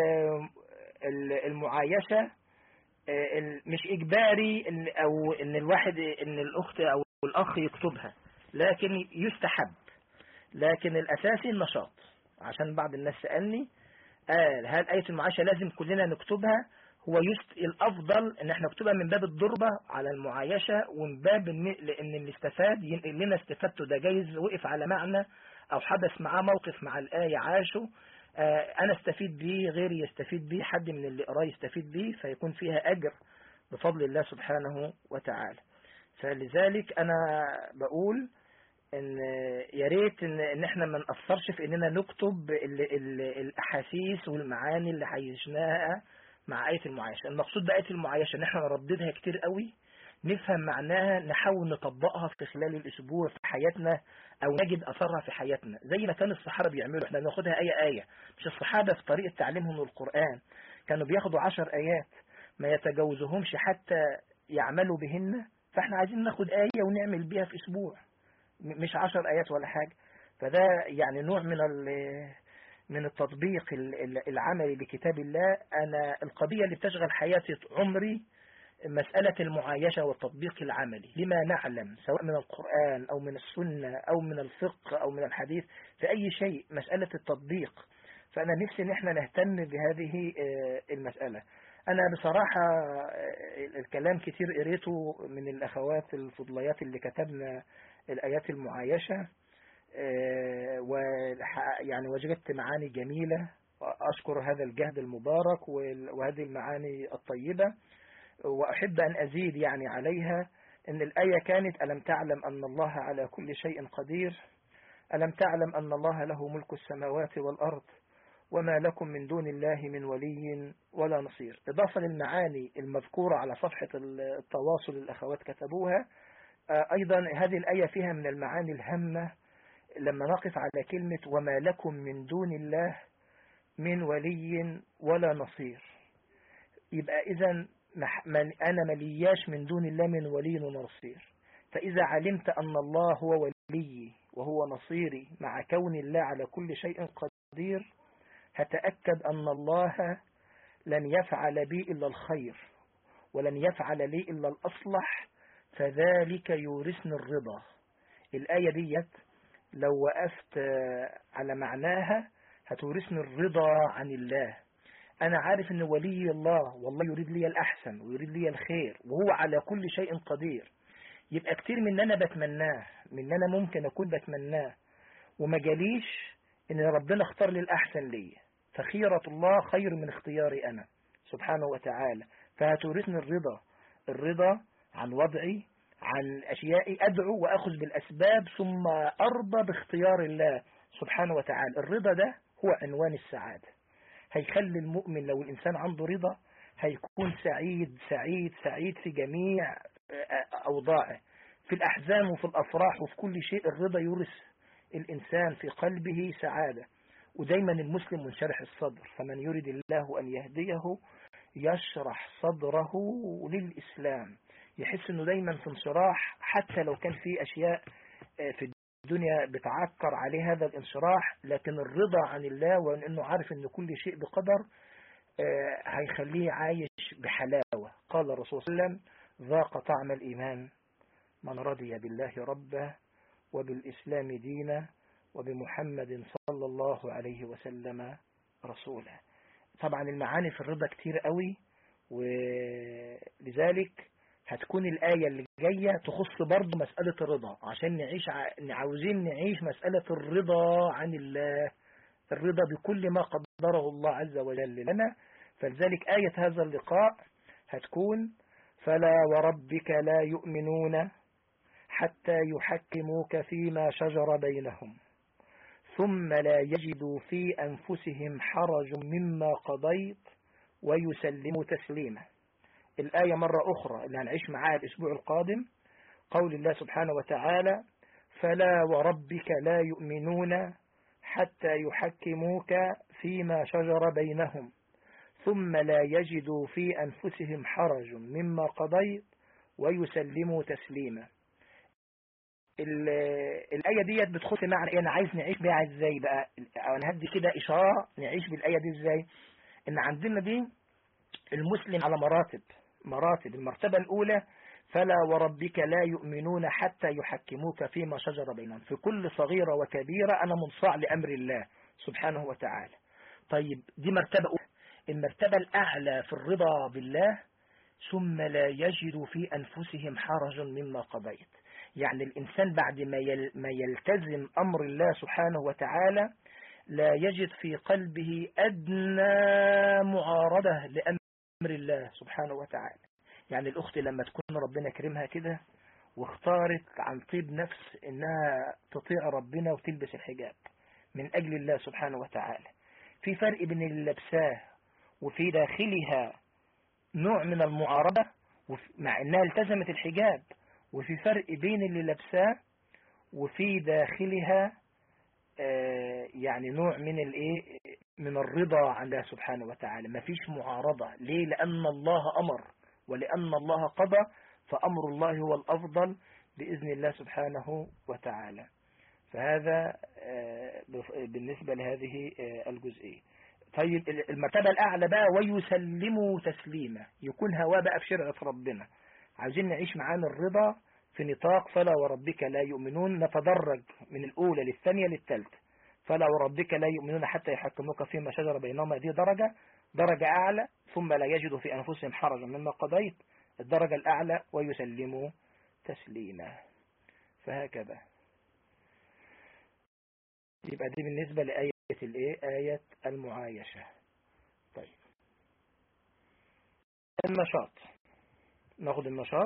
المعايشة مش اجباري او ان الواحد ان الاخت او الاخ يكتبها لكن يستحب لكن الاساسي النشاط عشان بعض الناس سألني قال هل آية المعاشة لازم كلنا نكتبها هو يست الأفضل ان احنا نكتبها من باب الضربة على المعايشة ومن باب ان اللي استفاد ينقل لنا استفادته ده جايز وقف على معنى او حدث معاه موقف مع الآية عاشه آه انا استفيد بيه غيري يستفيد بيه حد من اللي قراه يستفيد بيه فيكون فيها اجر بفضل الله سبحانه وتعالى فلذلك انا بقول ان يا ريت ان, إن احنا ما نأثرش في اننا نكتب ال ال الاحاسيس والمعاني اللي عايشناها مع آية المعايشة المقصود بآية المعايشة ان احنا نرددها كتير قوي نفهم معناها نحاول نطبقها في خلال الاسبوع في حياتنا او نجد اثرها في حياتنا زي ما كان الصحابة بيعملوا احنا بناخدها آية آية مش الصحابة في طريقة تعليمهم للقرآن كانوا بياخدوا عشر آيات ما يتجاوزهمش حتى يعملوا بهن فاحنا عايزين ناخد آية ونعمل بيها في اسبوع مش عشر آيات ولا حاجة فده يعني نوع من من التطبيق العملي لكتاب الله أنا القضية اللي بتشغل حياتي عمري مسألة المعايشة والتطبيق العملي لما نعلم سواء من القرآن أو من السنة أو من الفقه أو من الحديث في أي شيء مسألة التطبيق فأنا نفسي ان احنا نهتم بهذه المسألة أنا بصراحة الكلام كتير قريته من الأخوات الفضليات اللي كتبنا الآيات المعايشة ويعني وجدت معاني جميلة أشكر هذا الجهد المبارك وهذه المعاني الطيبة وأحب أن أزيد يعني عليها أن الآية كانت ألم تعلم أن الله على كل شيء قدير ألم تعلم أن الله له ملك السماوات والأرض وما لكم من دون الله من ولي ولا نصير إضافة للمعاني المذكورة على صفحة التواصل الأخوات كتبوها أيضا هذه الآية فيها من المعاني الهامة لما نقف على كلمة وما لكم من دون الله من ولي ولا نصير يبقى إذا أنا ملياش من دون الله من ولي ونصير فإذا علمت أن الله هو ولي وهو نصيري مع كون الله على كل شيء قدير هتأكد أن الله لن يفعل بي إلا الخير ولن يفعل لي إلا الأصلح فذلك يورثني الرضا الآية ديت لو وقفت على معناها هتورثني الرضا عن الله أنا عارف أن ولي الله والله يريد لي الأحسن ويريد لي الخير وهو على كل شيء قدير يبقى كتير من أنا بتمناه من أنا ممكن أكون بتمناه وما جاليش أن ربنا اختار لي الأحسن لي فخيرة الله خير من اختياري أنا سبحانه وتعالى فهتورثني الرضا الرضا عن وضعي عن أشياء أدعو وأخذ بالأسباب ثم أرضى باختيار الله سبحانه وتعالى الرضا ده هو عنوان السعادة هيخلي المؤمن لو الإنسان عنده رضا هيكون سعيد سعيد سعيد في جميع أوضاعه في الأحزان وفي الأفراح وفي كل شيء الرضا يورث الإنسان في قلبه سعادة ودايما المسلم منشرح الصدر فمن يريد الله أن يهديه يشرح صدره للإسلام يحس أنه دايما في انشراح حتى لو كان في أشياء في الدنيا بتعكر عليه هذا الانشراح لكن الرضا عن الله وأنه عارف أن كل شيء بقدر هيخليه عايش بحلاوة قال الرسول صلى الله عليه وسلم ذاق طعم الإيمان من رضي بالله ربه وبالإسلام دينا وبمحمد صلى الله عليه وسلم رسولا طبعا المعاني في الرضا كتير قوي ولذلك هتكون الآية اللي جاية تخص برضه مسألة الرضا عشان نعيش ع... عاوزين نعيش مسألة الرضا عن الله الرضا بكل ما قدره الله عز وجل لنا فلذلك آية هذا اللقاء هتكون فلا وربك لا يؤمنون حتى يحكموك فيما شجر بينهم ثم لا يجدوا في أنفسهم حرج مما قضيت ويسلموا تسليما الآية مرة أخرى اللي هنعيش معاها الأسبوع القادم قول الله سبحانه وتعالى فلا وربك لا يؤمنون حتى يحكموك فيما شجر بينهم ثم لا يجدوا في أنفسهم حرج مما قضيت ويسلموا تسليما الآية ديت بتخص معنى ايه انا عايز نعيش بيها ازاي بقى انا هدي كده اشارة نعيش بالآية دي ازاي ان عندنا دي المسلم على مراتب مراتب المرتبة الاولى فلا وربك لا يؤمنون حتى يحكموك فيما شجر بينهم في كل صغيرة وكبيرة انا منصاع لامر الله سبحانه وتعالى طيب دي مرتبة أولى المرتبة الاعلى في الرضا بالله ثم لا يجد في انفسهم حرج مما قضيت يعني الإنسان بعد ما يلتزم أمر الله سبحانه وتعالى لا يجد في قلبه أدنى معارضة لأمر الله سبحانه وتعالى يعني الأخت لما تكون ربنا كرمها كده واختارت عن طيب نفس إنها تطيع ربنا وتلبس الحجاب من أجل الله سبحانه وتعالى في فرق بين اللي لابساه وفي داخلها نوع من المعارضة مع أنها التزمت الحجاب وفي فرق بين اللي لابساه وفي داخلها آه يعني نوع من الايه من الرضا عن الله سبحانه وتعالى ما فيش معارضة ليه لأن الله أمر ولأن الله قضى فأمر الله هو الأفضل بإذن الله سبحانه وتعالى فهذا آه بالنسبة لهذه آه الجزئية طيب المرتبة الأعلى بقى ويسلموا تسليما يكون هواه بقى في شرعة ربنا عايزين نعيش معانا الرضا في نطاق فلا وربك لا يؤمنون نتدرج من الأولى للثانية للثالثة فلا وربك لا يؤمنون حتى يحكموك فيما شجر بينهما دي درجة درجة أعلى ثم لا يجدوا في أنفسهم حرجا مما قضيت الدرجة الأعلى ويسلموا تسليما فهكذا يبقى دي بالنسبة لآية الإيه آية المعايشة طيب النشاط ناخد النشاط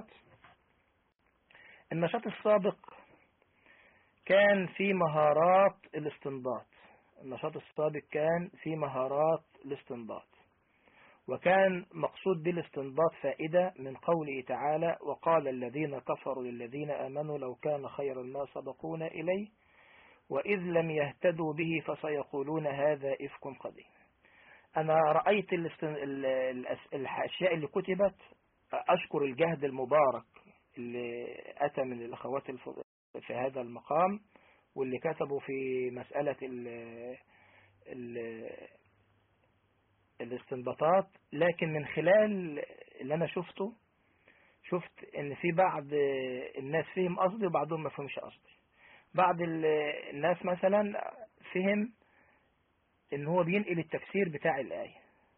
النشاط السابق كان في مهارات الاستنباط النشاط السابق كان في مهارات الاستنباط وكان مقصود بالاستنباط فائدة من قوله تعالى وقال الذين كفروا للذين آمنوا لو كان خيرا ما سبقونا إليه وإذ لم يهتدوا به فسيقولون هذا إفك قديم أنا رأيت الأشياء اللي كتبت أشكر الجهد المبارك اللي أتى من الأخوات في هذا المقام واللي كتبوا في مسألة ال ال الاستنباطات لكن من خلال اللي أنا شفته شفت ان في بعض الناس فهم قصدي وبعضهم ما فهمش قصدي بعض الناس مثلا فهم ان هو بينقل التفسير بتاع الآية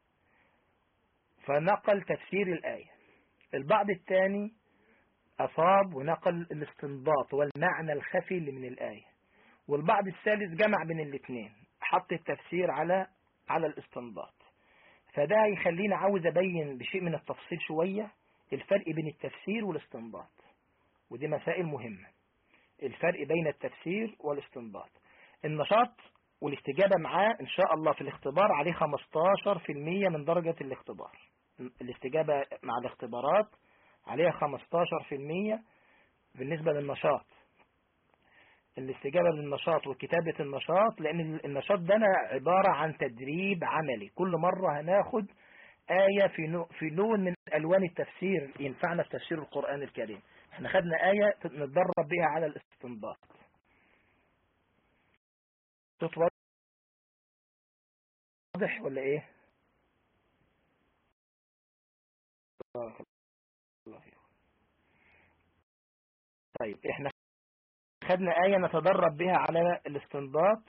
فنقل تفسير الآية البعض الثاني أصاب ونقل الاستنباط والمعنى الخفي اللي من الآية والبعض الثالث جمع بين الاثنين حط التفسير على على الاستنباط فده يخليني عاوز أبين بشيء من التفصيل شوية الفرق بين التفسير والاستنباط ودي مسائل مهمة الفرق بين التفسير والاستنباط النشاط والاستجابة معاه إن شاء الله في الاختبار عليه 15% من درجة الاختبار الاستجابة مع الاختبارات عليها 15% بالنسبة للنشاط الاستجابة للنشاط وكتابة النشاط لأن النشاط ده عبارة عن تدريب عملي كل مرة هناخد آية في في لون من ألوان التفسير ينفعنا في تفسير القرآن الكريم احنا خدنا آية نتدرب بها على الاستنباط صوت واضح ولا ايه طيب احنا خدنا آية نتدرب بها على الاستنباط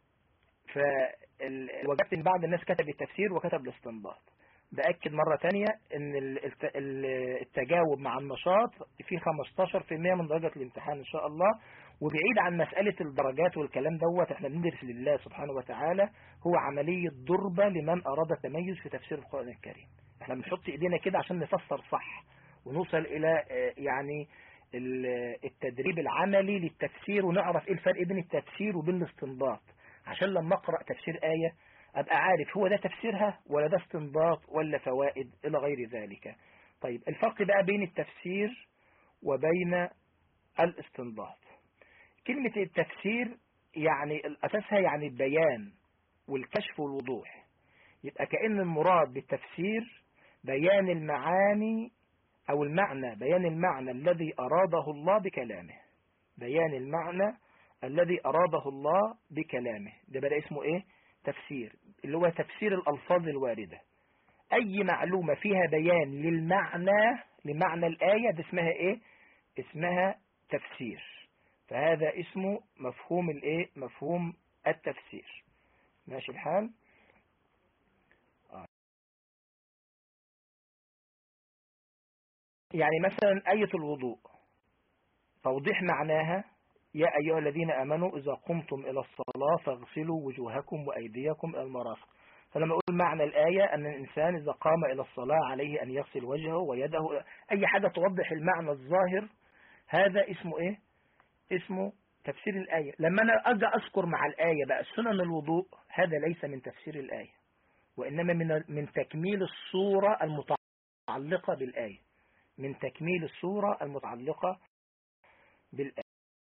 فوجدت ان بعض الناس كتب التفسير وكتب الاستنباط بأكد مرة تانية ان التجاوب مع النشاط في 15% من درجة الامتحان ان شاء الله وبعيد عن مسألة الدرجات والكلام دوت احنا بندرس لله سبحانه وتعالى هو عملية ضربة لمن أراد التميز في تفسير القرآن الكريم احنا بنحط ايدينا كده عشان نفسر صح ونوصل الى يعني التدريب العملي للتفسير ونعرف ايه الفرق بين التفسير وبين الاستنباط عشان لما اقرأ تفسير آية ابقى عارف هو ده تفسيرها ولا ده استنباط ولا فوائد الى غير ذلك طيب الفرق بقى بين التفسير وبين الاستنباط كلمة التفسير يعني أساسها يعني البيان والكشف والوضوح يبقى كأن المراد بالتفسير بيان المعاني أو المعنى بيان المعنى الذي أراده الله بكلامه بيان المعنى الذي أراده الله بكلامه ده بقى اسمه إيه تفسير اللي هو تفسير الألفاظ الواردة أي معلومة فيها بيان للمعنى لمعنى الآية ده اسمها إيه اسمها تفسير فهذا اسمه مفهوم الايه مفهوم التفسير ماشي الحال آه. يعني مثلا آية الوضوء توضيح معناها يا أيها الذين أمنوا إذا قمتم إلى الصلاة فاغسلوا وجوهكم وأيديكم إلى المرافق فلما أقول معنى الآية أن الإنسان إذا قام إلى الصلاة عليه أن يغسل وجهه ويده أي حاجة توضح المعنى الظاهر هذا اسمه إيه اسمه تفسير الآية لما أنا أجي أذكر مع الآية بقى سنن الوضوء هذا ليس من تفسير الآية وإنما من من تكميل الصورة المتعلقة بالآية من تكميل الصورة المتعلقة بالآية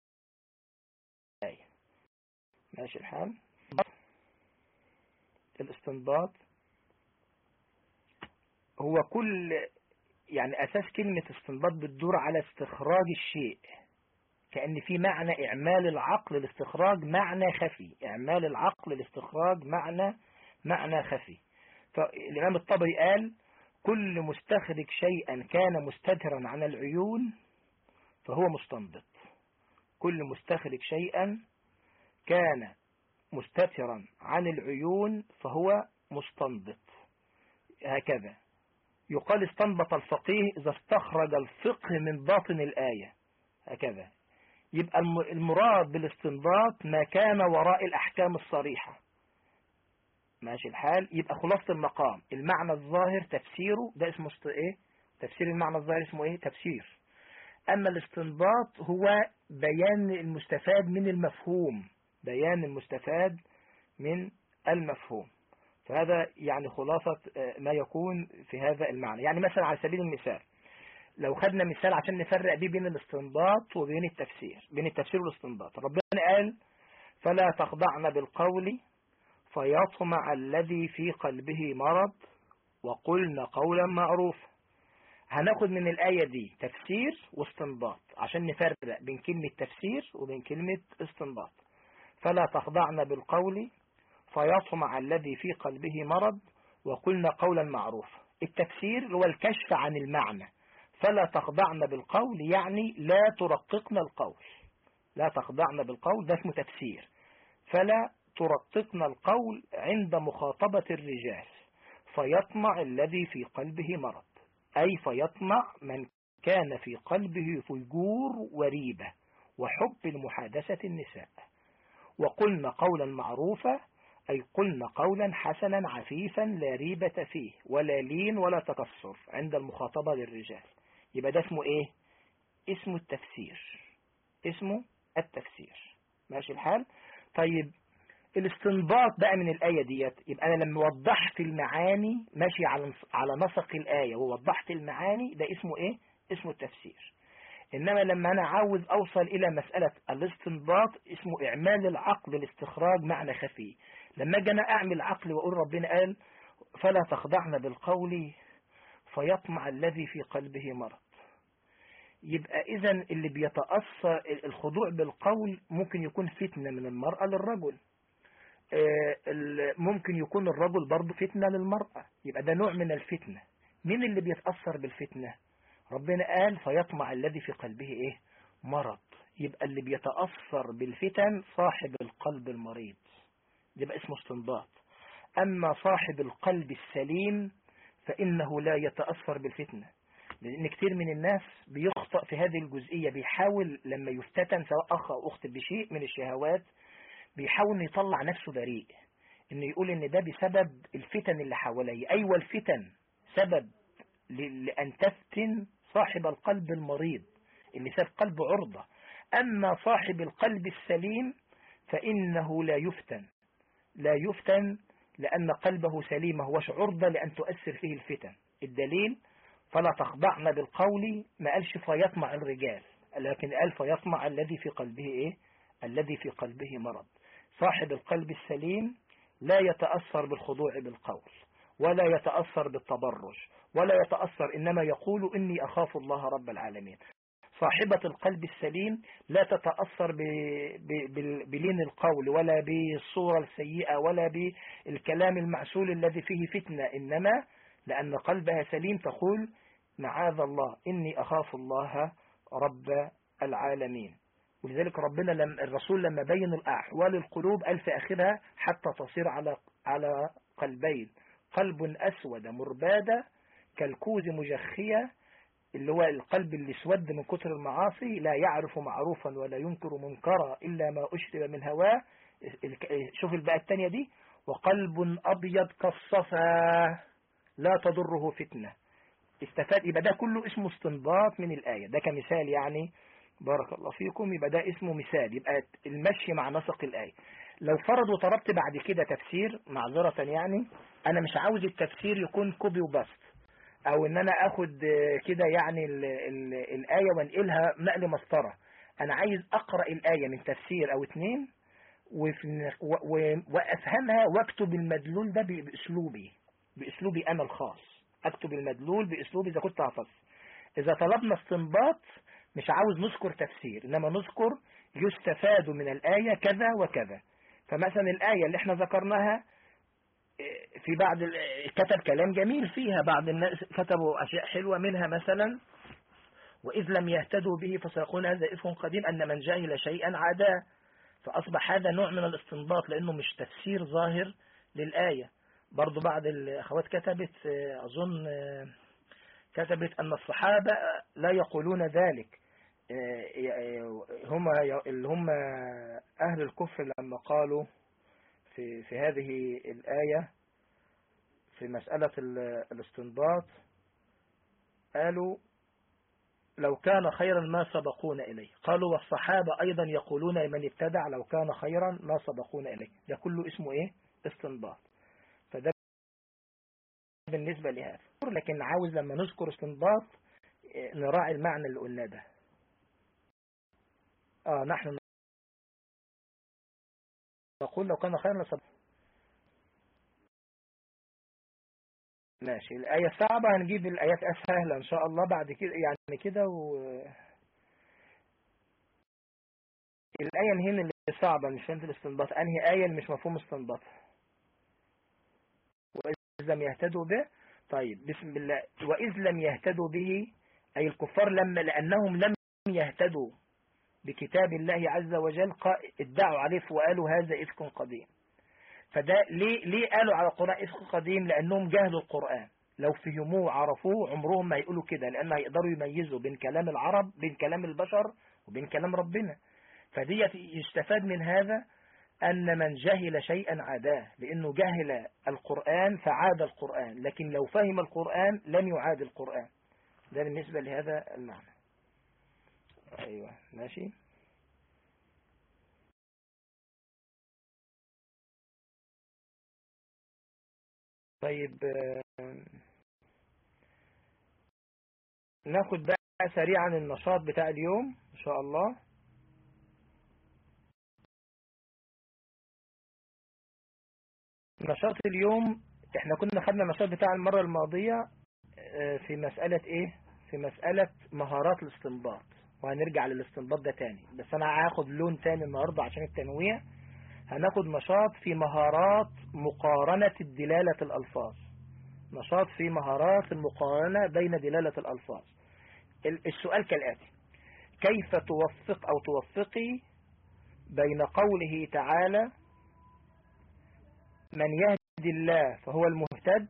ماشي الحال الاستنباط هو كل يعني أساس كلمة استنباط بتدور على استخراج الشيء كأن في معنى إعمال العقل لاستخراج معنى خفي إعمال العقل لاستخراج معنى معنى خفي فالإمام الطبري قال كل مستخرج شيئا كان مستترا عن العيون فهو مستنبط كل مستخرج شيئا كان مستترا عن العيون فهو مستنبط هكذا يقال استنبط الفقيه إذا استخرج الفقه من باطن الآية هكذا يبقى المراد بالاستنباط ما كان وراء الأحكام الصريحة ماشي الحال يبقى خلاصة المقام المعنى الظاهر تفسيره ده اسمه ايه تفسير المعنى الظاهر اسمه ايه تفسير أما الاستنباط هو بيان المستفاد من المفهوم بيان المستفاد من المفهوم فهذا يعني خلاصة ما يكون في هذا المعنى يعني مثلا على سبيل المثال لو خدنا مثال عشان نفرق بيه بين الاستنباط وبين التفسير بين التفسير والاستنباط ربنا قال فلا تخضعن بالقول فيطمع الذي في قلبه مرض وقلن قولا معروفا هناخد من الآية دي تفسير واستنباط عشان نفرق بين كلمة تفسير وبين كلمة استنباط فلا تخضعن بالقول فيطمع الذي في قلبه مرض وقلن قولا معروفا التفسير هو الكشف عن المعنى فلا تخضعن بالقول يعني لا ترققن القول لا تخضعن بالقول ده اسمه تفسير فلا ترققن القول عند مخاطبة الرجال فيطمع الذي في قلبه مرض أي فيطمع من كان في قلبه فجور وريبة وحب المحادثة النساء وقلن قولا معروفا أي قلن قولا حسنا عفيفا لا ريبة فيه ولا لين ولا تكسر عند المخاطبة للرجال يبقى ده اسمه ايه اسمه التفسير اسمه التفسير ماشي الحال طيب الاستنباط بقى من الآية ديت يبقى أنا لما وضحت المعاني ماشي على على نسق الآية ووضحت المعاني ده اسمه إيه؟ اسمه التفسير إنما لما أنا عاوز أوصل إلى مسألة الاستنباط اسمه إعمال العقل لاستخراج معنى خفي لما أجي أنا أعمل عقل وأقول ربنا قال فلا تخضعن بالقول فيطمع الذي في قلبه مرض يبقى إذا اللي بيتأثر الخضوع بالقول ممكن يكون فتنة من المرأة للرجل ممكن يكون الرجل برضه فتنة للمرأة يبقى ده نوع من الفتنة مين اللي بيتأثر بالفتنة ربنا قال فيطمع الذي في قلبه ايه مرض يبقى اللي بيتأثر بالفتن صاحب القلب المريض يبقى اسمه استنباط أما صاحب القلب السليم فإنه لا يتأثر بالفتنة لأن كتير من الناس بيخطأ في هذه الجزئية بيحاول لما يفتتن سواء أخ أو أخت بشيء من الشهوات بيحاول انه يطلع نفسه بريء انه يقول ان ده بسبب الفتن اللي حواليه ايوه الفتن سبب لان تفتن صاحب القلب المريض اللي ساب قلبه عرضة اما صاحب القلب السليم فانه لا يفتن لا يفتن لان قلبه سليم هوش عرضة لان تؤثر فيه الفتن الدليل فلا تخضعن بالقول ما قالش فيطمع الرجال لكن قال فيطمع الذي في قلبه ايه الذي في قلبه مرض صاحب القلب السليم لا يتأثر بالخضوع بالقول ولا يتأثر بالتبرج ولا يتأثر إنما يقول إني أخاف الله رب العالمين صاحبة القلب السليم لا تتأثر ب... ب... بلين القول ولا بالصورة السيئة ولا بالكلام المعسول الذي فيه فتنة إنما لأن قلبها سليم تقول معاذ الله إني أخاف الله رب العالمين ولذلك ربنا لم الرسول لما بين الأحوال القلوب قال في آخرها حتى تصير على على قلبين قلب أسود مربادة كالكوز مجخية اللي هو القلب اللي اسود من كتر المعاصي لا يعرف معروفا ولا ينكر منكرا إلا ما أشرب من هواه شوف البقى التانية دي وقلب أبيض كالصفا لا تضره فتنة استفاد يبقى ده كله اسمه استنباط من الآية ده كمثال يعني بارك الله فيكم يبقى ده اسمه مثال يبقى المشي مع نسق الآية لو فرض وطلبت بعد كده تفسير معذرة يعني أنا مش عاوز التفسير يكون كوبي وبسط أو إن أنا أخد كده يعني ال ال الآية وانقلها نقل مسطرة أنا عايز أقرأ الآية من تفسير أو اتنين وأفهمها واكتب المدلول ده بأسلوبي بأسلوبي أنا الخاص أكتب المدلول بأسلوبي إذا كنت هفسر إذا طلبنا استنباط مش عاوز نذكر تفسير إنما نذكر يستفاد من الآية كذا وكذا فمثلا الآية اللي احنا ذكرناها في بعض كتب كلام جميل فيها بعض الناس كتبوا أشياء حلوة منها مثلا وإذ لم يهتدوا به فسيقول هذا إفك قديم أن من جهل شيئا عاداه فأصبح هذا نوع من الاستنباط لأنه مش تفسير ظاهر للآية برضو بعض الأخوات كتبت أظن كتبت أن الصحابة لا يقولون ذلك هم اللي هم أهل الكفر لما قالوا في في هذه الآية في مسألة الاستنباط قالوا لو كان خيرا ما سبقونا إليه قالوا والصحابة أيضا يقولون من ابتدع لو كان خيرا ما سبقونا إليه ده كله اسمه إيه استنباط فده بالنسبة لهذا لكن عاوز لما نذكر استنباط نراعي المعنى اللي قلنا ده آه نحن نقول لو كان خيرا لسبق ماشي الآية صعبة هنجيب الآيات أسهلة إن شاء الله بعد كده يعني كده و الآية هنا اللي صعبة مش فهمت الاستنباط أنهي آية اللي مش مفهوم استنباط وإذ لم يهتدوا به طيب بسم الله وإذ لم يهتدوا به أي الكفار لما لأنهم لم يهتدوا بكتاب الله عز وجل ادعوا عليه وقالوا هذا إفك قديم فده ليه, ليه قالوا على القرآن إفك قديم لأنهم جهلوا القرآن لو فهموه عرفوه عمرهم ما يقولوا كده لأن هيقدروا يميزوا بين كلام العرب بين كلام البشر وبين كلام ربنا فدي يستفاد من هذا أن من جهل شيئا عاداه لأنه جهل القرآن فعاد القرآن لكن لو فهم القرآن لم يعاد القرآن ده بالنسبة لهذا المعنى ايوه ماشي طيب آه، ناخد بقى سريعا النشاط بتاع اليوم ان شاء الله نشاط اليوم احنا كنا خدنا النشاط بتاع المرة الماضية آه، في مسألة ايه في مسألة مهارات الاستنباط وهنرجع للاستنباط ده تاني بس انا هاخد لون تاني النهاردة عشان التنويع هناخد نشاط في مهارات مقارنة دلالة الألفاظ نشاط في مهارات المقارنة بين دلالة الألفاظ السؤال كالآتي كيف توفق أو توفقي بين قوله تعالى من يهدي الله فهو المهتد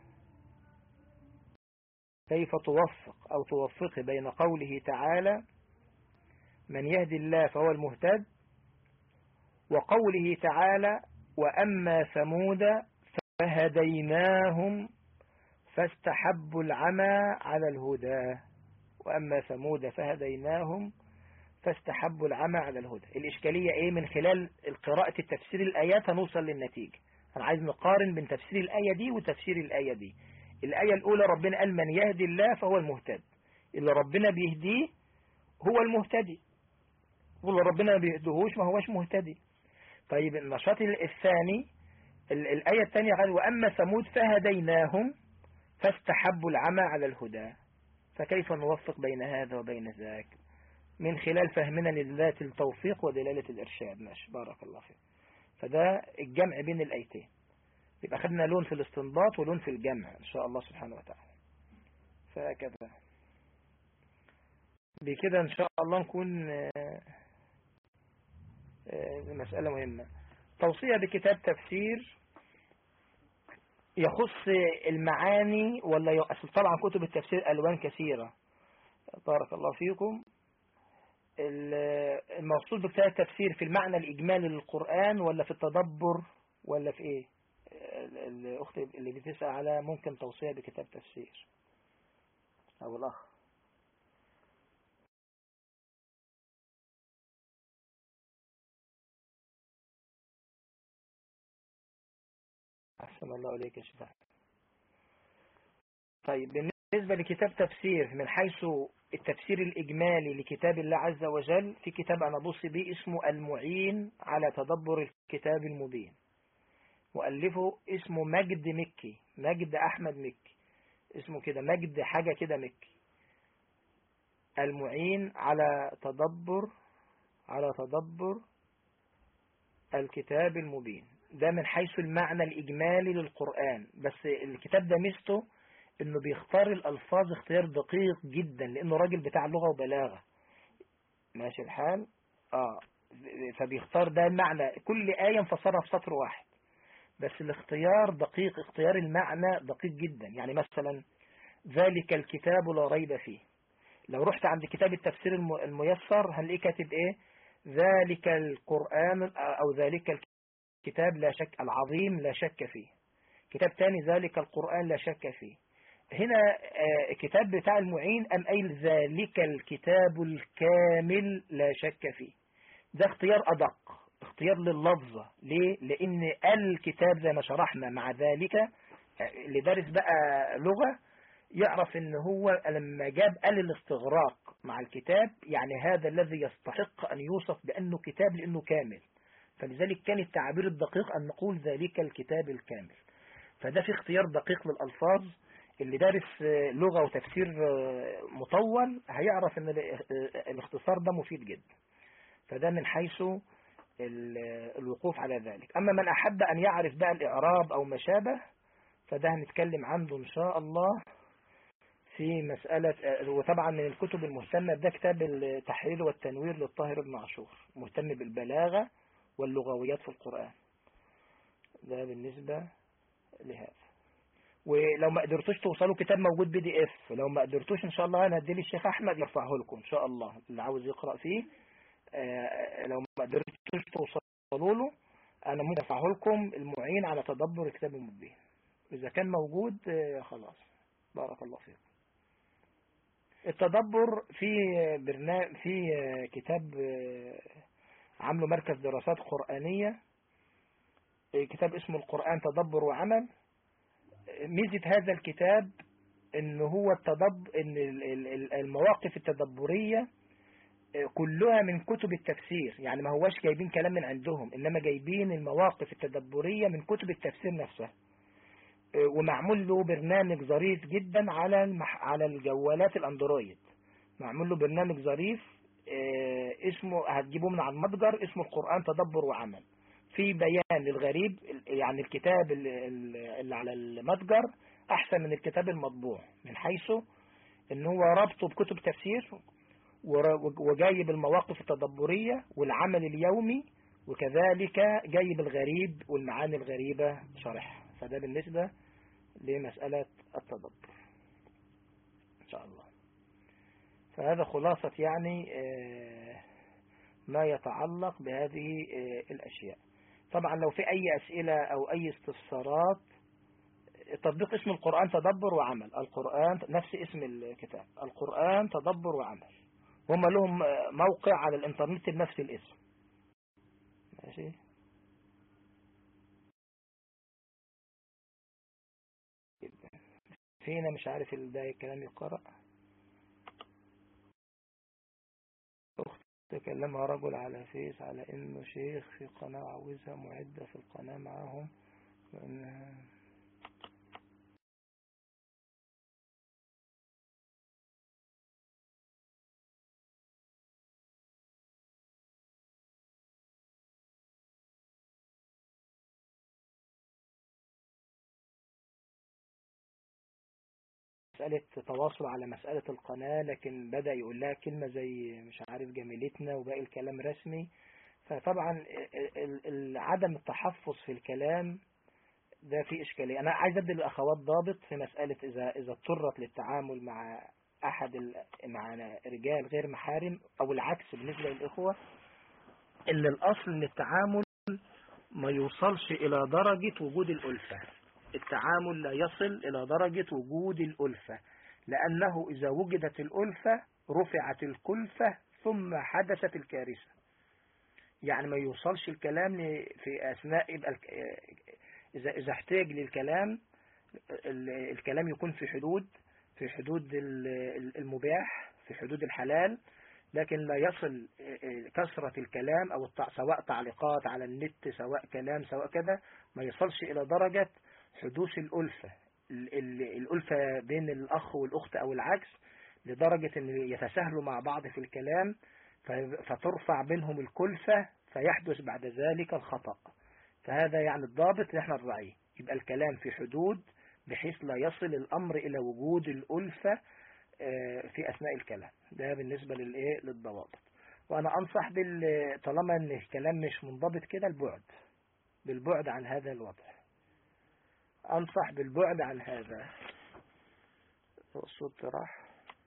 كيف توفق أو توفق بين قوله تعالى من يهدي الله فهو المهتد وقوله تعالى وأما ثمود فهديناهم فاستحبوا العمى على الهدى وأما ثمود فهديناهم فاستحبوا العمى على الهدى الإشكالية إيه من خلال قراءة التفسير الآيات هنوصل للنتيجة أنا عايز نقارن بين تفسير الآية دي وتفسير الآية دي الآية الأولى ربنا قال من يهدي الله فهو المهتد اللي ربنا بيهديه هو المهتدي واللي ربنا ما بيهدهوش ما هوش مهتدي طيب النشاط الثاني الآية الثانية قال وأما ثمود فهديناهم فاستحبوا العمى على الهدى فكيف نوفق بين هذا وبين ذاك من خلال فهمنا لذات التوفيق ودلالة الإرشاد ماشي بارك الله فيك فده الجمع بين الآيتين يبقى خدنا لون في الاستنباط ولون في الجمع إن شاء الله سبحانه وتعالى فهكذا بكده إن شاء الله نكون مسألة مهمة توصية بكتاب تفسير يخص المعاني ولا يؤصل طبعا كتب التفسير ألوان كثيرة بارك الله فيكم المقصود بكتاب التفسير في المعنى الإجمالي للقرآن ولا في التدبر ولا في إيه الأخت اللي بتسأل على ممكن توصية بكتاب تفسير أو الأخ أحسن الله عليك يا شفاء طيب بالنسبة لكتاب تفسير من حيث التفسير الإجمالي لكتاب الله عز وجل في كتاب أنا بوصي به اسمه المعين على تدبر الكتاب المبين مؤلفه اسمه مجد مكي مجد أحمد مكي اسمه كده مجد حاجة كده مكي المعين على تدبر على تدبر الكتاب المبين ده من حيث المعنى الإجمالي للقرآن بس الكتاب ده ميزته انه بيختار الألفاظ اختيار دقيق جدا لانه راجل بتاع لغة وبلاغة ماشي الحال اه فبيختار ده المعنى كل آية مفسرها في سطر واحد بس الاختيار دقيق اختيار المعنى دقيق جدا يعني مثلا ذلك الكتاب لا ريب فيه لو رحت عند كتاب التفسير الميسر هنلاقيه كاتب ايه ذلك القرآن او ذلك الكتاب لا شك العظيم لا شك فيه كتاب تاني ذلك القرآن لا شك فيه هنا كتاب بتاع المعين أم أي ذلك الكتاب الكامل لا شك فيه ده اختيار أدق اختيار لللفظة ليه؟ لأن الكتاب زي ما شرحنا مع ذلك اللي دارس بقى لغة يعرف ان هو لما جاب ال الاستغراق مع الكتاب يعني هذا الذي يستحق أن يوصف بأنه كتاب لأنه كامل فلذلك كان التعبير الدقيق أن نقول ذلك الكتاب الكامل فده في اختيار دقيق للألفاظ اللي دارس لغة وتفسير مطول هيعرف ان الاختصار ده مفيد جدا فده من حيث الوقوف على ذلك أما من أحب أن يعرف بقى الإعراب أو ما شابه فده هنتكلم عنه إن شاء الله في مسألة وطبعا من الكتب المهتمة ده كتاب التحرير والتنوير للطاهر بن عاشور مهتم بالبلاغة واللغويات في القرآن ده بالنسبة لهذا ولو ما قدرتوش توصلوا كتاب موجود بي دي اف لو ما قدرتوش ان شاء الله انا هدي الشيخ احمد يرفعه لكم ان شاء الله اللي عاوز يقرأ فيه آه لو ما قدرتوش توصلوا له انا ممكن ارفعه لكم المعين على تدبر الكتاب المبين اذا كان موجود آه خلاص بارك الله فيكم التدبر في برنامج في كتاب عامله مركز دراسات قرآنية كتاب اسمه القرآن تدبر وعمل ميزة هذا الكتاب ان هو التدب ان المواقف التدبرية كلها من كتب التفسير يعني ما هواش جايبين كلام من عندهم انما جايبين المواقف التدبرية من كتب التفسير نفسها ومعمول له برنامج ظريف جدا على المح... على الجوالات الاندرويد معمول له برنامج ظريف اسمه هتجيبوه من على المتجر اسمه القرآن تدبر وعمل في بيان للغريب يعني الكتاب اللي على المتجر احسن من الكتاب المطبوع من حيث ان هو ربطه بكتب تفسير وجايب المواقف التدبرية والعمل اليومي وكذلك جايب الغريب والمعاني الغريبة شرح فده بالنسبة لمسألة التدبر إن شاء الله فهذا خلاصة يعني ما يتعلق بهذه الأشياء طبعا لو في أي أسئلة أو أي استفسارات تطبيق اسم القرآن تدبر وعمل القرآن نفس اسم الكتاب القرآن تدبر وعمل هم لهم موقع على الانترنت بنفس الاسم ماشي فينا مش عارف ده الكلام يقرأ أخت تكلمها رجل على فيس على إنه شيخ في قناة عاوزها معدة في القناة معاهم وإنها مسألة تواصل على مسألة القناة لكن بدأ يقول لها كلمة زي مش عارف جميلتنا وباقي الكلام رسمي فطبعا عدم التحفظ في الكلام ده في إشكالية أنا عايز أدي للأخوات ضابط في مسألة إذا إذا اضطرت للتعامل مع أحد مع رجال غير محارم أو العكس بالنسبة للإخوة إن الأصل إن التعامل ما يوصلش إلى درجة وجود الألفة التعامل لا يصل إلى درجة وجود الألفة لأنه إذا وجدت الألفة رفعت الكلفة ثم حدثت الكارثة يعني ما يوصلش الكلام في أثناء إذا إذا احتاج للكلام الكلام يكون في حدود في حدود المباح في حدود الحلال لكن لا يصل كثرة الكلام أو سواء تعليقات على النت سواء كلام سواء كذا ما يصلش إلى درجة حدوث الألفة الألفة بين الأخ والأخت أو العكس لدرجة أن يتساهلوا مع بعض في الكلام فترفع بينهم الكلفة فيحدث بعد ذلك الخطأ فهذا يعني الضابط اللي احنا نراعيه يبقى الكلام في حدود بحيث لا يصل الأمر إلى وجود الألفة في أثناء الكلام ده بالنسبة للإيه للضوابط وأنا أنصح بال طالما أن الكلام مش منضبط كده البعد بالبعد عن هذا الوضع أنصح بالبعد عن هذا الصوت راح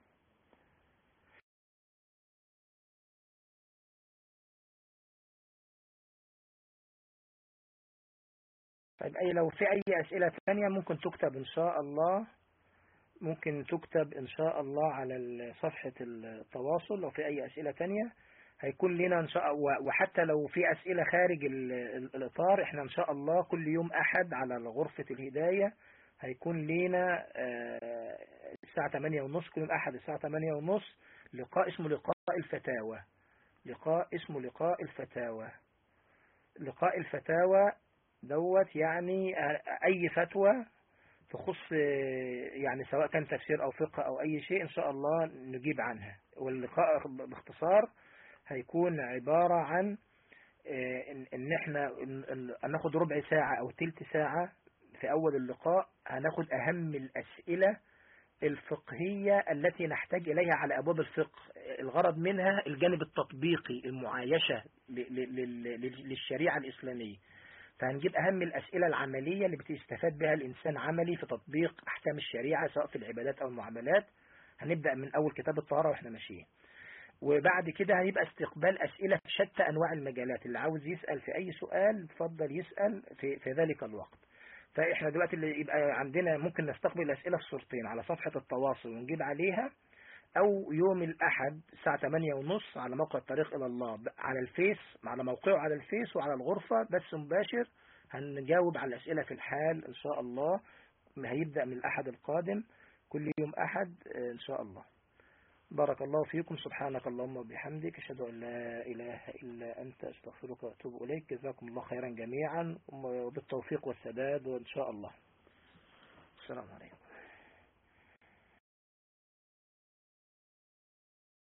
طيب أي لو في أي أسئلة ثانية ممكن تكتب إن شاء الله ممكن تكتب إن شاء الله على صفحة التواصل لو في أي أسئلة تانية هيكون لنا إن شاء وحتى لو في أسئلة خارج الإطار إحنا إن شاء الله كل يوم أحد على غرفة الهداية هيكون لنا الساعة 8 ونص كل يوم أحد الساعة 8 ونص لقاء اسمه لقاء الفتاوى لقاء اسمه لقاء الفتاوى لقاء الفتاوى دوت يعني أي فتوى تخص يعني سواء كان تفسير أو فقه أو أي شيء إن شاء الله نجيب عنها واللقاء باختصار هيكون عبارة عن ان احنا ناخد ربع ساعة او تلت ساعة في اول اللقاء هناخد اهم الاسئلة الفقهية التي نحتاج اليها على ابواب الفقه الغرض منها الجانب التطبيقي المعايشة للشريعة الاسلامية فهنجيب اهم الاسئلة العملية اللي بتستفاد بها الانسان عملي في تطبيق احكام الشريعة سواء في العبادات او المعاملات هنبدأ من اول كتاب الطهارة واحنا ماشيين وبعد كده هيبقى استقبال أسئلة في شتى أنواع المجالات اللي عاوز يسأل في أي سؤال فضل يسأل في, في ذلك الوقت فإحنا دلوقتي اللي يبقى عندنا ممكن نستقبل الأسئلة في صورتين على صفحة التواصل ونجيب عليها أو يوم الأحد الساعة 8 ونص على موقع الطريق إلى الله على الفيس على موقعه على الفيس وعلى الغرفة بس مباشر هنجاوب على الأسئلة في الحال إن شاء الله هيبدأ من الأحد القادم كل يوم أحد إن شاء الله بارك الله فيكم سبحانك اللهم وبحمدك أشهد أن لا إله إلا أنت أستغفرك وأتوب إليك جزاكم الله خيرا جميعا وبالتوفيق والسداد وإن شاء الله السلام عليكم